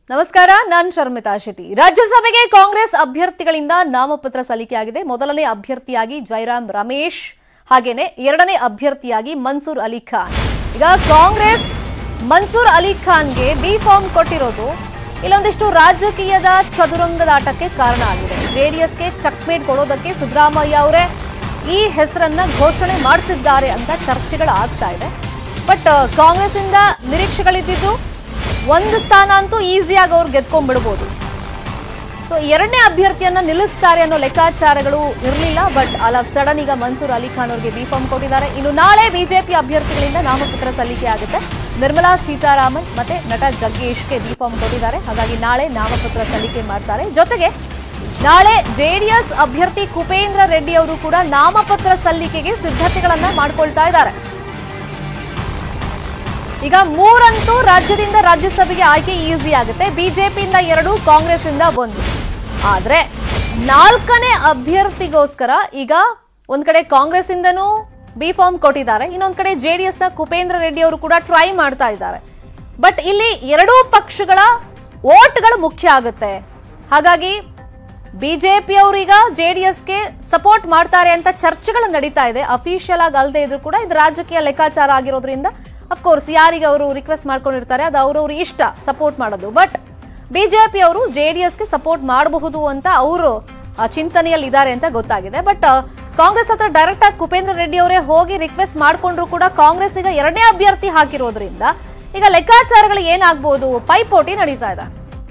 ನಮಸ್ಕಾರ ನಾನು ಶರ್ಮಿತಾ ಶೆಟ್ಟಿ ರಾಜ್ಯಸಭೆಗೆ ಕಾಂಗ್ರೆಸ್ ಅಭ್ಯರ್ಥಿಗಳಿಂದ ನಾಮಪತ್ರ ಸಲ್ಲಿಕೆಯಾಗಿದೆ ಮೊದಲನೇ ಅಭ್ಯರ್ಥಿಯಾಗಿ ಜೈರಾಮ್ ರಮೇಶ್ ಹಾಗೇನೆ ಎರಡನೇ ಅಭ್ಯರ್ಥಿಯಾಗಿ ಮನ್ಸೂರ್ ಅಲಿ ಖಾನ್ ಈಗ ಕಾಂಗ್ರೆಸ್ ಮನ್ಸೂರ್ ಅಲಿ ಖಾನ್ಗೆ ಬಿ ಫಾರ್ಮ್ ಕೊಟ್ಟಿರೋದು ಇಲ್ಲೊಂದಿಷ್ಟು ರಾಜಕೀಯದ ಚದುರಂಗದಾಟಕ್ಕೆ ಕಾರಣ ಆಗಿದೆ ಜೆಡಿಎಸ್ಗೆ ಚಕ್ಮೇಟ್ ಕೊಡೋದಕ್ಕೆ ಸಿದ್ದರಾಮಯ್ಯ ಅವರೇ ಈ ಹೆಸರನ್ನ ಘೋಷಣೆ ಮಾಡಿಸಿದ್ದಾರೆ ಅಂತ ಚರ್ಚೆಗಳು ಆಗ್ತಾ ಇದೆ ಬಟ್ ಕಾಂಗ್ರೆಸ್ ಇಂದ ನಿರೀಕ್ಷೆಗಳಿದ್ದಿದ್ದು ಒಂದು ಸ್ಥಾನ ಅಂತೂ ಈಸಿಯಾಗಿ ಅವ್ರು ಗೆದ್ಕೊಂಡ್ಬಿಡ್ಬೋದು ಸೊ ಎರಡನೇ ಅಭ್ಯರ್ಥಿಯನ್ನ ನಿಲ್ಲಿಸ್ತಾರೆ ಅನ್ನೋ ಲೆಕ್ಕಾಚಾರಗಳು ಇರಲಿಲ್ಲ ಬಟ್ ಆಲ್ ಆಫ್ ಸಡನ್ ಈಗ ಮನ್ಸೂರ್ ಅಲಿ ಖಾನ್ ಅವರಿಗೆ ಬಿ ಫಾರ್ಮ್ ಕೊಟ್ಟಿದ್ದಾರೆ ಇನ್ನು ನಾಳೆ ಬಿಜೆಪಿ ಅಭ್ಯರ್ಥಿಗಳಿಂದ ನಾಮಪತ್ರ ಸಲ್ಲಿಕೆ ಆಗುತ್ತೆ ನಿರ್ಮಲಾ ಸೀತಾರಾಮನ್ ಮತ್ತೆ ನಟ ಜಗ್ಗೇಶ್ಗೆ ಬಿ ಫಾರ್ಮ್ ಕೊಟ್ಟಿದ್ದಾರೆ ಹಾಗಾಗಿ ನಾಳೆ ನಾಮಪತ್ರ ಸಲ್ಲಿಕೆ ಮಾಡ್ತಾರೆ ಜೊತೆಗೆ ನಾಳೆ ಜೆಡಿಎಸ್ ಅಭ್ಯರ್ಥಿ ಕುಪೇಂದ್ರ ರೆಡ್ಡಿ ಅವರು ಕೂಡ ನಾಮಪತ್ರ ಸಲ್ಲಿಕೆಗೆ ಸಿದ್ಧತೆಗಳನ್ನ ಮಾಡ್ಕೊಳ್ತಾ ಇದ್ದಾರೆ ಈಗ ಮೂರಂತೂ ರಾಜ್ಯದಿಂದ ರಾಜ್ಯಸಭೆಗೆ ಆಯ್ಕೆ ಈಸಿ ಆಗುತ್ತೆ ಬಿಜೆಪಿಯಿಂದ ಎರಡು ಕಾಂಗ್ರೆಸ್ ಇಂದ ಒಂದು ಆದ್ರೆ ನಾಲ್ಕನೇ ಅಭ್ಯರ್ಥಿಗೋಸ್ಕರ ಈಗ ಒಂದ್ ಕಡೆ ಕಾಂಗ್ರೆಸ್ ಇಂದನೂ ಬಿ ಫಾರ್ಮ್ ಕೊಟ್ಟಿದ್ದಾರೆ ಇನ್ನೊಂದ್ ಕಡೆ ಜೆಡಿಎಸ್ ನ ಕುಪೇಂದ್ರ ರೆಡ್ಡಿ ಅವರು ಕೂಡ ಟ್ರೈ ಮಾಡ್ತಾ ಇದ್ದಾರೆ ಬಟ್ ಇಲ್ಲಿ ಎರಡೂ ಪಕ್ಷಗಳ ಓಟ್ಗಳು ಮುಖ್ಯ ಆಗುತ್ತೆ ಹಾಗಾಗಿ ಬಿಜೆಪಿ ಅವರೀಗ ಜೆಡಿಎಸ್ಗೆ ಸಪೋರ್ಟ್ ಮಾಡ್ತಾರೆ ಅಂತ ಚರ್ಚೆಗಳು ನಡೀತಾ ಇದೆ ಅಫಿಷಿಯಲ್ ಆಗಿ ಅಲ್ಲದೆ ಇದ್ರು ಕೂಡ ಇದು ರಾಜಕೀಯ ಲೆಕ್ಕಾಚಾರ ಆಗಿರೋದ್ರಿಂದ ಅಫ್ಕೋರ್ಸ್ ಯಾರಿಗೆ ಅವರು ರಿಕ್ವೆಸ್ಟ್ ಮಾಡ್ಕೊಂಡಿರ್ತಾರೆ ಅದು ಅವ್ರವ್ರ ಇಷ್ಟ ಸಪೋರ್ಟ್ ಮಾಡೋದು ಬಟ್ ಬಿಜೆಪಿ ಅವರು ಜೆಡಿಎಸ್ಗೆ ಸಪೋರ್ಟ್ ಮಾಡಬಹುದು ಅಂತ ಅವರು ಚಿಂತನೆಯಲ್ಲಿ ಇದ್ದಾರೆ ಅಂತ ಗೊತ್ತಾಗಿದೆ ಬಟ್ ಕಾಂಗ್ರೆಸ್ ಹತ್ರ ಡೈರೆಕ್ಟ್ ಆಗಿ ಕುಪೇಂದ್ರ ರೆಡ್ಡಿ ಅವರೇ ಹೋಗಿ ರಿಕ್ವೆಸ್ಟ್ ಮಾಡ್ಕೊಂಡ್ರು ಕೂಡ ಕಾಂಗ್ರೆಸ್ ಈಗ ಎರಡನೇ ಅಭ್ಯರ್ಥಿ ಹಾಕಿರೋದ್ರಿಂದ ಈಗ ಲೆಕ್ಕಾಚಾರಗಳು ಏನಾಗ್ಬೋದು ಪೈಪೋಟಿ ನಡೀತಾ ಇದೆ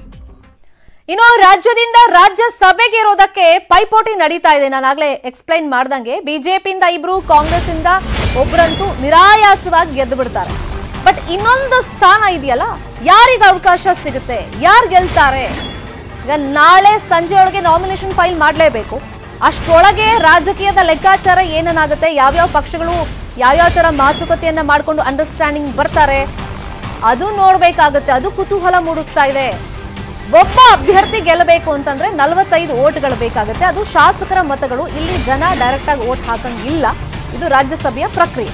ಇನ್ನು ರಾಜ್ಯದಿಂದ ರಾಜ್ಯ ಸಭೆಗೆ ಇರೋದಕ್ಕೆ ಪೈಪೋಟಿ ನಡೀತಾ ಇದೆ ನಾನು ಆಗ್ಲೇ ಎಕ್ಸ್ಪ್ಲೈನ್ ಮಾಡ್ದಂಗೆ ಬಿಜೆಪಿಯಿಂದ ಇಬ್ರು ಕಾಂಗ್ರೆಸ್ ಇಂದ ಒಬ್ರಂತೂ ನಿರಾಯಾಸವಾಗಿ ಗೆದ್ದು ಬಿಡ್ತಾರೆ ಬಟ್ ಇನ್ನೊಂದು ಸ್ಥಾನ ಇದೆಯಲ್ಲ ಯಾರಿಗೆ ಅವಕಾಶ ಸಿಗುತ್ತೆ ಯಾರು ಗೆಲ್ತಾರೆ ಈಗ ನಾಳೆ ಸಂಜೆ ಒಳಗೆ ನಾಮಿನೇಷನ್ ಫೈಲ್ ಮಾಡಲೇಬೇಕು ಅಷ್ಟರೊಳಗೆ ರಾಜಕೀಯದ ಲೆಕ್ಕಾಚಾರ ಏನೇನಾಗುತ್ತೆ ಯಾವ್ಯಾವ ಪಕ್ಷಗಳು ಯಾವ್ಯಾವ ತರ ಮಾತುಕತೆಯನ್ನ ಮಾಡ್ಕೊಂಡು ಅಂಡರ್ಸ್ಟ್ಯಾಂಡಿಂಗ್ ಬರ್ತಾರೆ ಅದು ನೋಡ್ಬೇಕಾಗುತ್ತೆ ಅದು ಕುತೂಹಲ ಮೂಡಿಸ್ತಾ ಇದೆ ಒಬ್ಬ ಅಭ್ಯರ್ಥಿ ಗೆಲ್ಲಬೇಕು ಅಂತಂದ್ರೆ ನಲವತ್ತೈದು ಓಟ್ಗಳು ಬೇಕಾಗುತ್ತೆ ಅದು ಶಾಸಕರ ಮತಗಳು ಇಲ್ಲಿ ಜನ ಡೈರೆಕ್ಟ್ ಆಗಿ ಓಟ್ ಹಾಕಂಗಿಲ್ಲ ಇದು ರಾಜ್ಯಸಭೆಯ ಪ್ರಕ್ರಿಯೆ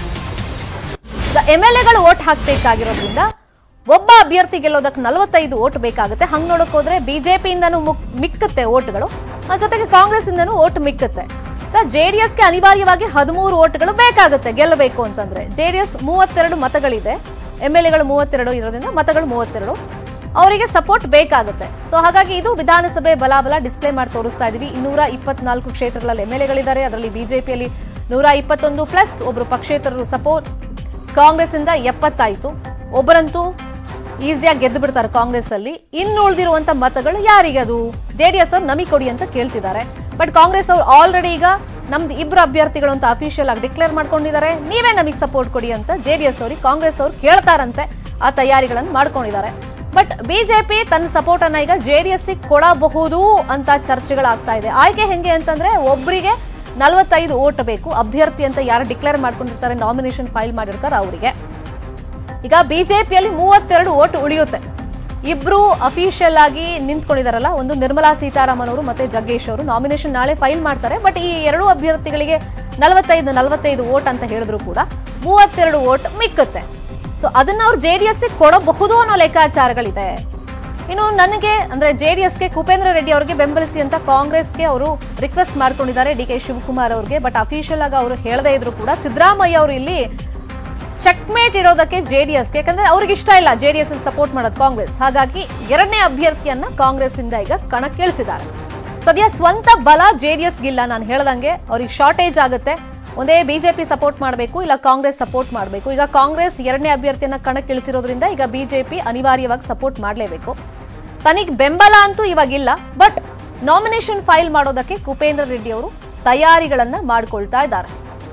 ಎಂ ಎಲ್ ಎಗಳು ಓಟ್ ಹಾಕ್ಬೇಕಾಗಿರೋದ್ರಿಂದ ಒಬ್ಬ ಅಭ್ಯರ್ಥಿ ಗೆಲ್ಲೋದಕ್ಕೆ ನಲವತ್ತೈದು ಓಟ್ ಬೇಕಾಗುತ್ತೆ ಹಂಗ್ ನೋಡಕ್ ಹೋದ್ರೆ ಬಿಜೆಪಿಯಿಂದನೂ ಮಿಕ್ಕುತ್ತೆ ಓಟ್ಗಳು ಅದ್ರ ಜೊತೆಗೆ ಕಾಂಗ್ರೆಸ್ ಇಂದನೂ ಓಟ್ ಮಿಕ್ಕುತ್ತೆ ಜೆಡಿಎಸ್ಗೆ ಅನಿವಾರ್ಯವಾಗಿ ಹದಿಮೂರು ಓಟ್ಗಳು ಬೇಕಾಗುತ್ತೆ ಗೆಲ್ಲಬೇಕು ಅಂತಂದ್ರೆ ಜೆಡಿಎಸ್ ಮೂವತ್ತೆರಡು ಮತಗಳಿದೆ ಎಂ ಎಲ್ ಎಗಳು ಮೂವತ್ತೆರಡು ಇರೋದ್ರಿಂದ ಮತಗಳು ಮೂವತ್ತೆರಡು ಅವರಿಗೆ ಸಪೋರ್ಟ್ ಬೇಕಾಗುತ್ತೆ ಸೊ ಹಾಗಾಗಿ ಇದು ವಿಧಾನಸಭೆ ಬಲಾಬಲ ಡಿಸ್ಪ್ಲೇ ಮಾಡಿ ತೋರಿಸ್ತಾ ಇದೀವಿ ಇನ್ನೂರ ಇಪ್ಪತ್ನಾಲ್ಕು ಕ್ಷೇತ್ರಗಳಲ್ಲಿ ಎಂ ಎಲ್ ಎಗಳಿದ್ದಾರೆ ಅದರಲ್ಲಿ ಬಿಜೆಪಿಯಲ್ಲಿ ನೂರ ಇಪ್ಪತ್ತೊಂದು ಪ್ಲಸ್ ಒಬ್ರು ಪಕ್ಷೇತರರು ಸಪೋರ್ಟ್ ಕಾಂಗ್ರೆಸ್ ಇಂದ ಎಪ್ಪತ್ತಾಯ್ತು ಒಬ್ಬರಂತೂ ಈಸಿಯಾಗಿ ಗೆದ್ದು ಬಿಡ್ತಾರೆ ಕಾಂಗ್ರೆಸ್ ಅಲ್ಲಿ ಇನ್ನು ಉಳಿದಿರುವಂತ ಮತಗಳು ಯಾರಿಗೆ ಅದು ಜೆಡಿಎಸ್ ಅವ್ರು ನಮಗೆ ಕೊಡಿ ಅಂತ ಕೇಳ್ತಿದ್ದಾರೆ ಬಟ್ ಕಾಂಗ್ರೆಸ್ ಅವ್ರು ಆಲ್ರೆಡಿ ಈಗ ನಮ್ದು ಇಬ್ರು ಅಭ್ಯರ್ಥಿಗಳು ಅಂತ ಅಫಿಷಿಯಲ್ ಆಗಿ ಡಿಕ್ಲೇರ್ ಮಾಡ್ಕೊಂಡಿದ್ದಾರೆ ನೀವೇ ನಮಗೆ ಸಪೋರ್ಟ್ ಕೊಡಿ ಅಂತ ಜೆಡಿಎಸ್ ಅವ್ರಿಗೆ ಕಾಂಗ್ರೆಸ್ ಅವ್ರು ಕೇಳ್ತಾರಂತೆ ಆ ತಯಾರಿಗಳನ್ನು ಮಾಡ್ಕೊಂಡಿದ್ದಾರೆ ಬಟ್ ಬಿಜೆಪಿ ತನ್ನ ಸಪೋರ್ಟ್ ಅನ್ನ ಈಗ ಜೆಡಿಎಸ್ ಕೊಡಬಹುದು ಅಂತ ಚರ್ಚೆಗಳಾಗ್ತಾ ಇದೆ ಆಯ್ಕೆ ಹೆಂಗೆ ಅಂತಂದ್ರೆ ಒಬ್ಬರಿಗೆ ನಲವತ್ತೈದು ಓಟ್ ಬೇಕು ಅಭ್ಯರ್ಥಿ ಅಂತ ಯಾರು ಡಿಕ್ಲೇರ್ ಮಾಡ್ಕೊಂಡಿರ್ತಾರೆ ನಾಮಿನೇಷನ್ ಫೈಲ್ ಮಾಡಿರ್ತಾರೆ ಅವರಿಗೆ ಈಗ ಬಿಜೆಪಿಯಲ್ಲಿ ಮೂವತ್ತೆರಡು ಓಟ್ ಉಳಿಯುತ್ತೆ ಇಬ್ರು ಅಫಿಷಿಯಲ್ ಆಗಿ ನಿಂತ್ಕೊಂಡಿದಾರಲ್ಲ ಒಂದು ನಿರ್ಮಲಾ ಸೀತಾರಾಮನ್ ಅವರು ಮತ್ತೆ ಜಗ್ಗೇಶ್ ಅವರು ನಾಮಿನೇಷನ್ ನಾಳೆ ಫೈಲ್ ಮಾಡ್ತಾರೆ ಬಟ್ ಈ ಎರಡು ಅಭ್ಯರ್ಥಿಗಳಿಗೆ ನಲವತ್ತೈದು ನಲವತ್ತೈದು ಓಟ್ ಅಂತ ಹೇಳಿದ್ರು ಕೂಡ ಮೂವತ್ತೆರಡು ಓಟ್ ಮಿಕ್ಕುತ್ತೆ ಸೊ ಅದನ್ನ ಅವ್ರು ಜೆ ಡಿ ಎಸ್ ಕೊಡಬಹುದು ಅನ್ನೋ ಲೆಕ್ಕಾಚಾರಗಳಿದೆ ಇನ್ನು ನನಗೆ ಅಂದ್ರೆ ಜೆ ಡಿ ಎಸ್ಗೆ ಕುಪೇಂದ್ರ ರೆಡ್ಡಿ ಅವರಿಗೆ ಬೆಂಬಲಿಸಿ ಅಂತ ಕಾಂಗ್ರೆಸ್ಗೆ ಅವರು ರಿಕ್ವೆಸ್ಟ್ ಮಾಡ್ಕೊಂಡಿದ್ದಾರೆ ಡಿ ಕೆ ಶಿವಕುಮಾರ್ ಅವರಿಗೆ ಬಟ್ ಅಫಿಷಿಯಲ್ ಆಗಿ ಅವರು ಹೇಳದೇ ಇದ್ರು ಕೂಡ ಸಿದ್ದರಾಮಯ್ಯ ಅವರು ಇಲ್ಲಿ ಚೆಕ್ಮೇಟ್ ಇರೋದಕ್ಕೆ ಜೆ ಡಿ ಎಸ್ಗೆ ಯಾಕಂದ್ರೆ ಅವ್ರಿಗೆ ಇಷ್ಟ ಇಲ್ಲ ಜೆ ಡಿ ಎಸ್ ಸಪೋರ್ಟ್ ಮಾಡೋದು ಕಾಂಗ್ರೆಸ್ ಹಾಗಾಗಿ ಎರಡನೇ ಅಭ್ಯರ್ಥಿಯನ್ನ ಕಾಂಗ್ರೆಸ್ ಇಂದ ಈಗ ಕಣಕ್ಕಿಳಿಸಿದ್ದಾರೆ ಸದ್ಯ ಸ್ವಂತ ಬಲ ಜೆ ಡಿ ಎಸ್ಗಿಲ್ಲ ನಾನು ಹೇಳ್ದಂಗೆ ಅವ್ರಿಗೆ ಶಾರ್ಟೇಜ್ ಆಗುತ್ತೆ ಒಂದೇ ಬಿಜೆಪಿ ಸಪೋರ್ಟ್ ಮಾಡಬೇಕು ಇಲ್ಲ ಕಾಂಗ್ರೆಸ್ ಸಪೋರ್ಟ್ ಮಾಡಬೇಕು ಈಗ ಕಾಂಗ್ರೆಸ್ ಎರಡನೇ ಅಭ್ಯರ್ಥಿಯನ್ನ ಕಣಕ್ಕಿಳಿಸಿರೋದ್ರಿಂದ ಈಗ ಬಿಜೆಪಿ ಅನಿವಾರ್ಯವಾಗಿ ಸಪೋರ್ಟ್ ಮಾಡಲೇಬೇಕು ತನಿಗೆ ಬೆಂಬಲ ಅಂತೂ ಇವಾಗಿಲ್ಲ ಬಟ್ ನಾಮಿನೇಷನ್ ಫೈಲ್ ಮಾಡೋದಕ್ಕೆ ಕುಪೇಂದ್ರ ರೆಡ್ಡಿ ಅವರು ತಯಾರಿಗಳನ್ನ ಮಾಡ್ಕೊಳ್ತಾ ಇದ್ದಾರೆ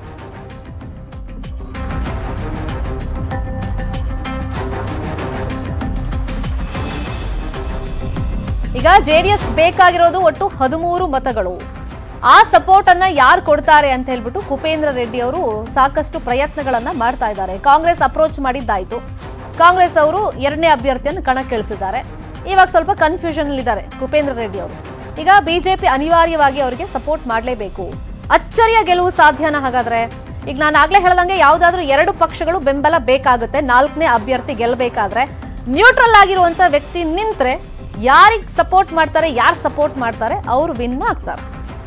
ಈಗ ಜೆಡಿಎಸ್ ಬೇಕಾಗಿರೋದು ಒಟ್ಟು ಹದಿಮೂರು ಮತಗಳು ಆ ಸಪೋರ್ಟ್ ಅನ್ನ ಯಾರು ಕೊಡ್ತಾರೆ ಅಂತ ಹೇಳ್ಬಿಟ್ಟು ಕುಪೇಂದ್ರ ರೆಡ್ಡಿ ಅವರು ಸಾಕಷ್ಟು ಪ್ರಯತ್ನಗಳನ್ನ ಮಾಡ್ತಾ ಇದ್ದಾರೆ ಕಾಂಗ್ರೆಸ್ ಅಪ್ರೋಚ್ ಮಾಡಿದ್ದಾಯ್ತು ಕಾಂಗ್ರೆಸ್ ಅವರು ಎರಡನೇ ಅಭ್ಯರ್ಥಿಯನ್ನು ಕಣಕ್ಕಿಳಿಸಿದ್ದಾರೆ ಇವಾಗ ಸ್ವಲ್ಪ ಕನ್ಫ್ಯೂಷನ್ ಇದ್ದಾರೆ ಕುಪೇಂದ್ರ ರೆಡ್ಡಿ ಅವರು ಈಗ ಬಿಜೆಪಿ ಅನಿವಾರ್ಯವಾಗಿ ಅವರಿಗೆ ಸಪೋರ್ಟ್ ಮಾಡಲೇಬೇಕು ಅಚ್ಚರಿಯ ಗೆಲುವು ಸಾಧ್ಯನಾ ಹಾಗಾದ್ರೆ ಈಗ ನಾನು ಆಗ್ಲೇ ಹೇಳ್ದಂಗೆ ಯಾವ್ದಾದ್ರು ಎರಡು ಪಕ್ಷಗಳು ಬೆಂಬಲ ಬೇಕಾಗುತ್ತೆ ನಾಲ್ಕನೇ ಅಭ್ಯರ್ಥಿ ಗೆಲ್ಲಬೇಕಾದ್ರೆ ನ್ಯೂಟ್ರಲ್ ಆಗಿರುವಂತ ವ್ಯಕ್ತಿ ನಿಂತ್ರೆ ಯಾರಿಗೆ ಸಪೋರ್ಟ್ ಮಾಡ್ತಾರೆ ಯಾರು ಸಪೋರ್ಟ್ ಮಾಡ್ತಾರೆ ಅವ್ರು ವಿನ್ ಆಗ್ತಾರೆ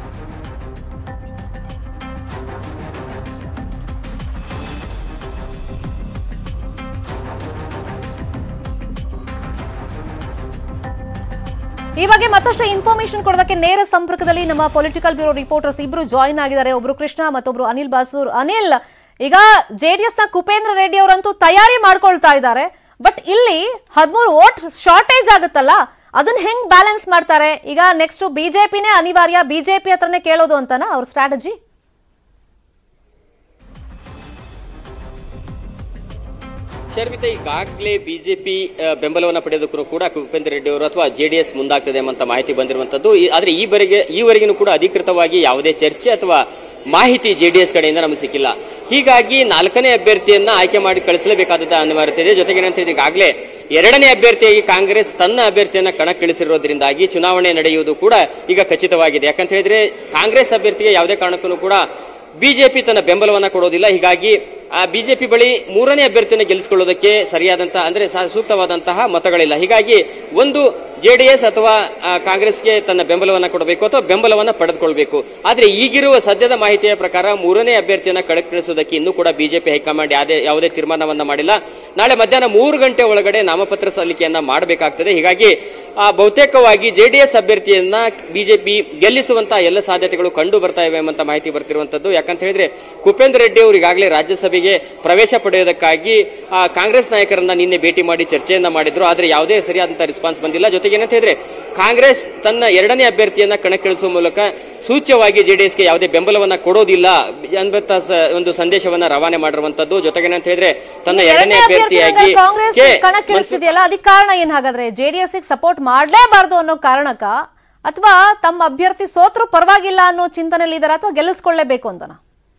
ಈ ಬಗ್ಗೆ ಮತ್ತಷ್ಟು ಇನ್ಫಾರ್ಮೇಶನ್ ಕೊಡೋದಕ್ಕೆ ನೇರ ಸಂಪರ್ಕದಲ್ಲಿ ನಮ್ಮ ಪೊಲಿಟಿಕಲ್ ಬ್ಯೂರೋ ರಿಪೋರ್ಟರ್ಸ್ ಇಬ್ರು ಜಾಯಿನ್ ಆಗಿದ್ದಾರೆ ಒಬ್ರು ಕೃಷ್ಣ ಮತ್ತೊಬ್ರು ಅನಿಲ್ ಬಾಸೂರ್ ಅನಿಲ್ ಈಗ ಜೆಡಿಎಸ್ ನ ಕುಪೇಂದ್ರ ರೆಡ್ಡಿ ಅವರಂತೂ ತಯಾರಿ ಮಾಡ್ಕೊಳ್ತಾ ಇದ್ದಾರೆ ಬಟ್ ಇಲ್ಲಿ ಹದಿಮೂರು ವೋಟ್ ಶಾರ್ಟೇಜ್ ಆಗುತ್ತಲ್ಲ ಅದನ್ನ ಹೆಂಗ್ ಬ್ಯಾಲೆನ್ಸ್ ಮಾಡ್ತಾರೆ ಈಗ ನೆಕ್ಸ್ಟ್ ಬಿಜೆಪಿನೇ ಅನಿವಾರ್ಯ ಬಿಜೆಪಿ ಹತ್ರನೇ ಕೇಳೋದು ಅಂತನಾ ಅವ್ರ ಸ್ಟ್ರಾಟಜಿ ಶರ್ಮಿತಾ ಈಗಾಗಲೇ ಬಿಜೆಪಿ ಬೆಂಬಲವನ್ನು ಪಡೆಯೋದಕ್ಕೂ ಕೂಡ ಕುಪೇಂದ್ರ ರೆಡ್ಡಿ ಅವರು ಅಥವಾ ಜೆಡಿಎಸ್ ಮುಂದಾಗ್ತದೆ ಎಂಬಂತ ಮಾಹಿತಿ ಬಂದಿರುವಂತದ್ದು ಈ- ಆದ್ರೆ ಈವರೆಗೆ ಈವರೆಗೂ ಕೂಡ ಅಧಿಕೃತವಾಗಿ ಯಾವುದೇ ಚರ್ಚೆ ಅಥವಾ ಮಾಹಿತಿ ಜೆಡಿಎಸ್ ಕಡೆಯಿಂದ ನಮಗೆ ಸಿಕ್ಕಿಲ್ಲ ಹೀಗಾಗಿ ನಾಲ್ಕನೇ ಅಭ್ಯರ್ಥಿಯನ್ನ ಆಯ್ಕೆ ಮಾಡಿ ಕಳಿಸಲೇಬೇಕಾದ ಅನಿವಾರ್ಯತೆ ಇದೆ ಜೊತೆಗೆ ಏನಂತ ಹೇಳಿದ್ರೆ ಈಗಾಗಲೇ ಎರಡನೇ ಅಭ್ಯರ್ಥಿಯಾಗಿ ಕಾಂಗ್ರೆಸ್ ತನ್ನ ಅಭ್ಯರ್ಥಿಯನ್ನ ಕಣಕ್ಕಿಳಿಸಿರೋದ್ರಿಂದಾಗಿ ಚುನಾವಣೆ ನಡೆಯುವುದು ಕೂಡ ಈಗ ಖಚಿತವಾಗಿದೆ ಯಾಕಂತ ಹೇಳಿದ್ರೆ ಕಾಂಗ್ರೆಸ್ ಅಭ್ಯರ್ಥಿಗೆ ಯಾವುದೇ ಕಾರಣಕ್ಕೂ ಕೂಡ ಬಿಜೆಪಿ ತನ್ನ ಬೆಂಬಲವನ್ನ ಕೊಡೋದಿಲ್ಲ ಹೀಗಾಗಿ ಆ ಬಿಜೆಪಿ ಬಳಿ ಮೂರನೇ ಅಭ್ಯರ್ಥಿಯನ್ನು ಗೆಲ್ಲಿಸಿಕೊಳ್ಳೋದಕ್ಕೆ ಸರಿಯಾದಂತಹ ಅಂದ್ರೆ ಸ- ಸೂಕ್ತವಾದಂತಹ ಮತಗಳಿಲ್ಲ ಹೀಗಾಗಿ ಒಂದು ಜೆಡಿಎಸ್ ಅಥವಾ ಆ, ಕಾಂಗ್ರೆಸ್ಗೆ ತನ್ನ ಬೆಂಬಲವನ್ನ ಕೊಡಬೇಕು ಅಥವಾ ಬೆಂಬಲವನ್ನ ಪಡೆದುಕೊಳ್ಬೇಕು ಆದ್ರೆ ಈಗಿರುವ ಸದ್ಯದ ಮಾಹಿತಿಯ ಪ್ರಕಾರ ಮೂರನೇ ಅಭ್ಯರ್ಥಿಯನ್ನ ಕಳಕಳಿಸುವುದಕ್ಕೆ ಇನ್ನೂ ಕೂಡ ಬಿಜೆಪಿ ಹೈಕಮಾಂಡ್ ಯಾವುದೇ ಯಾವುದೇ ತೀರ್ಮಾನವನ್ನ ಮಾಡಿಲ್ಲ ನಾಳೆ ಮಧ್ಯಾಹ್ನ ಮೂರು ಗಂಟೆ ಒಳಗಡೆ ನಾಮಪತ್ರ ಸಲ್ಲಿಕೆಯನ್ನ ಮಾಡಬೇಕಾಗ್ತದೆ ಹೀಗಾಗಿ ಆ, ಬಹುತೇಕವಾಗಿ ಜೆಡಿಎಸ್ ಅಭ್ಯರ್ಥಿಯನ್ನ ಬಿಜೆಪಿ ಗೆಲ್ಲಿಸುವಂತಹ ಎಲ್ಲ ಸಾಧ್ಯತೆಗಳು ಕಂಡು ಬರ್ತಾ ಇವೆ ಎಂಬಂತ ಮಾಹಿತಿ ಬರ್ತಿರುವಂತದ್ದು ಯಾಕಂತ ಹೇಳಿದ್ರೆ ಕುಪೇಂದ್ರ ರೆಡ್ಡಿ ಅವರು ಈಗಾಗಲೇ ರಾಜ್ಯಸಭೆಗೆ ಪ್ರವೇಶ ಪಡೆಯೋದಕ್ಕಾಗಿ ಆ, ಕಾಂಗ್ರೆಸ್ ನಾಯಕರನ್ನ ನಿನ್ನೆ ಭೇಟಿ ಮಾಡಿ ಚರ್ಚೆಯನ್ನ ಮಾಡಿದ್ರು ಆದ್ರೆ ಯಾವುದೇ ಸರಿಯಾದಂತಹ ರೆಸ್ಪಾನ್ಸ್ ಬಂದಿಲ್ಲ ಜೊತೆಗೆ ಏನಂತ ಹೇಳಿದ್ರೆ ಕಾಂಗ್ರೆಸ್ ತನ್ನ ಎರಡನೇ ಅಭ್ಯರ್ಥಿಯನ್ನ ಕಣಕ್ಕಿಳಿಸುವ ಮೂಲಕ ಸೂಚ್ಯವಾಗಿ ಜೆಡಿಎಸ್ಗೆ ಯಾವುದೇ ಬೆಂಬಲವನ್ನ ಕೊಡೋದಿಲ್ಲ ಎಂಬಂತ ಸ- ಒಂದು ಸಂದೇಶವನ್ನ ರವಾನೆ ಮಾಡಿರುವಂತದ್ದು ಜೊತೆಗೆ ಏನಂತ ಹೇಳಿದ್ರೆ ತನ್ನ ಎರಡನೇ ಅಭ್ಯರ್ಥಿಯಾಗಿ ಕಾಂಗ್ರೆಸ್ ಕೆ. ಕಣಕ್ಕಿಳಿಸ್ತಿದೆಯಲ್ಲ ಅದಕ್ಕೆ ಕಾರಣ ಏನ್ ಹಾಗಾದ್ರೆ ಜೆಡಿಎಸ್ ಸಪೋರ್ಟ್ ಮಾಡ್ಲೇಬಾರ್ದು ಅನ್ನೋ ಕಾರಣಕ್ಕ ಅಥವಾ ತಮ್ಮ ಅಭ್ಯರ್ಥಿ ಸೋತ್ರು ಪರವಾಗಿಲ್ಲ ಅನ್ನೋ ಚಿಂತನೆಯಲ್ಲಿ ಇದಾರ ಅಥವಾ ಗೆಲ್ಲಿಸ್ಕೊಳ್ಳೇಬೇಕು ಅಂತನಾ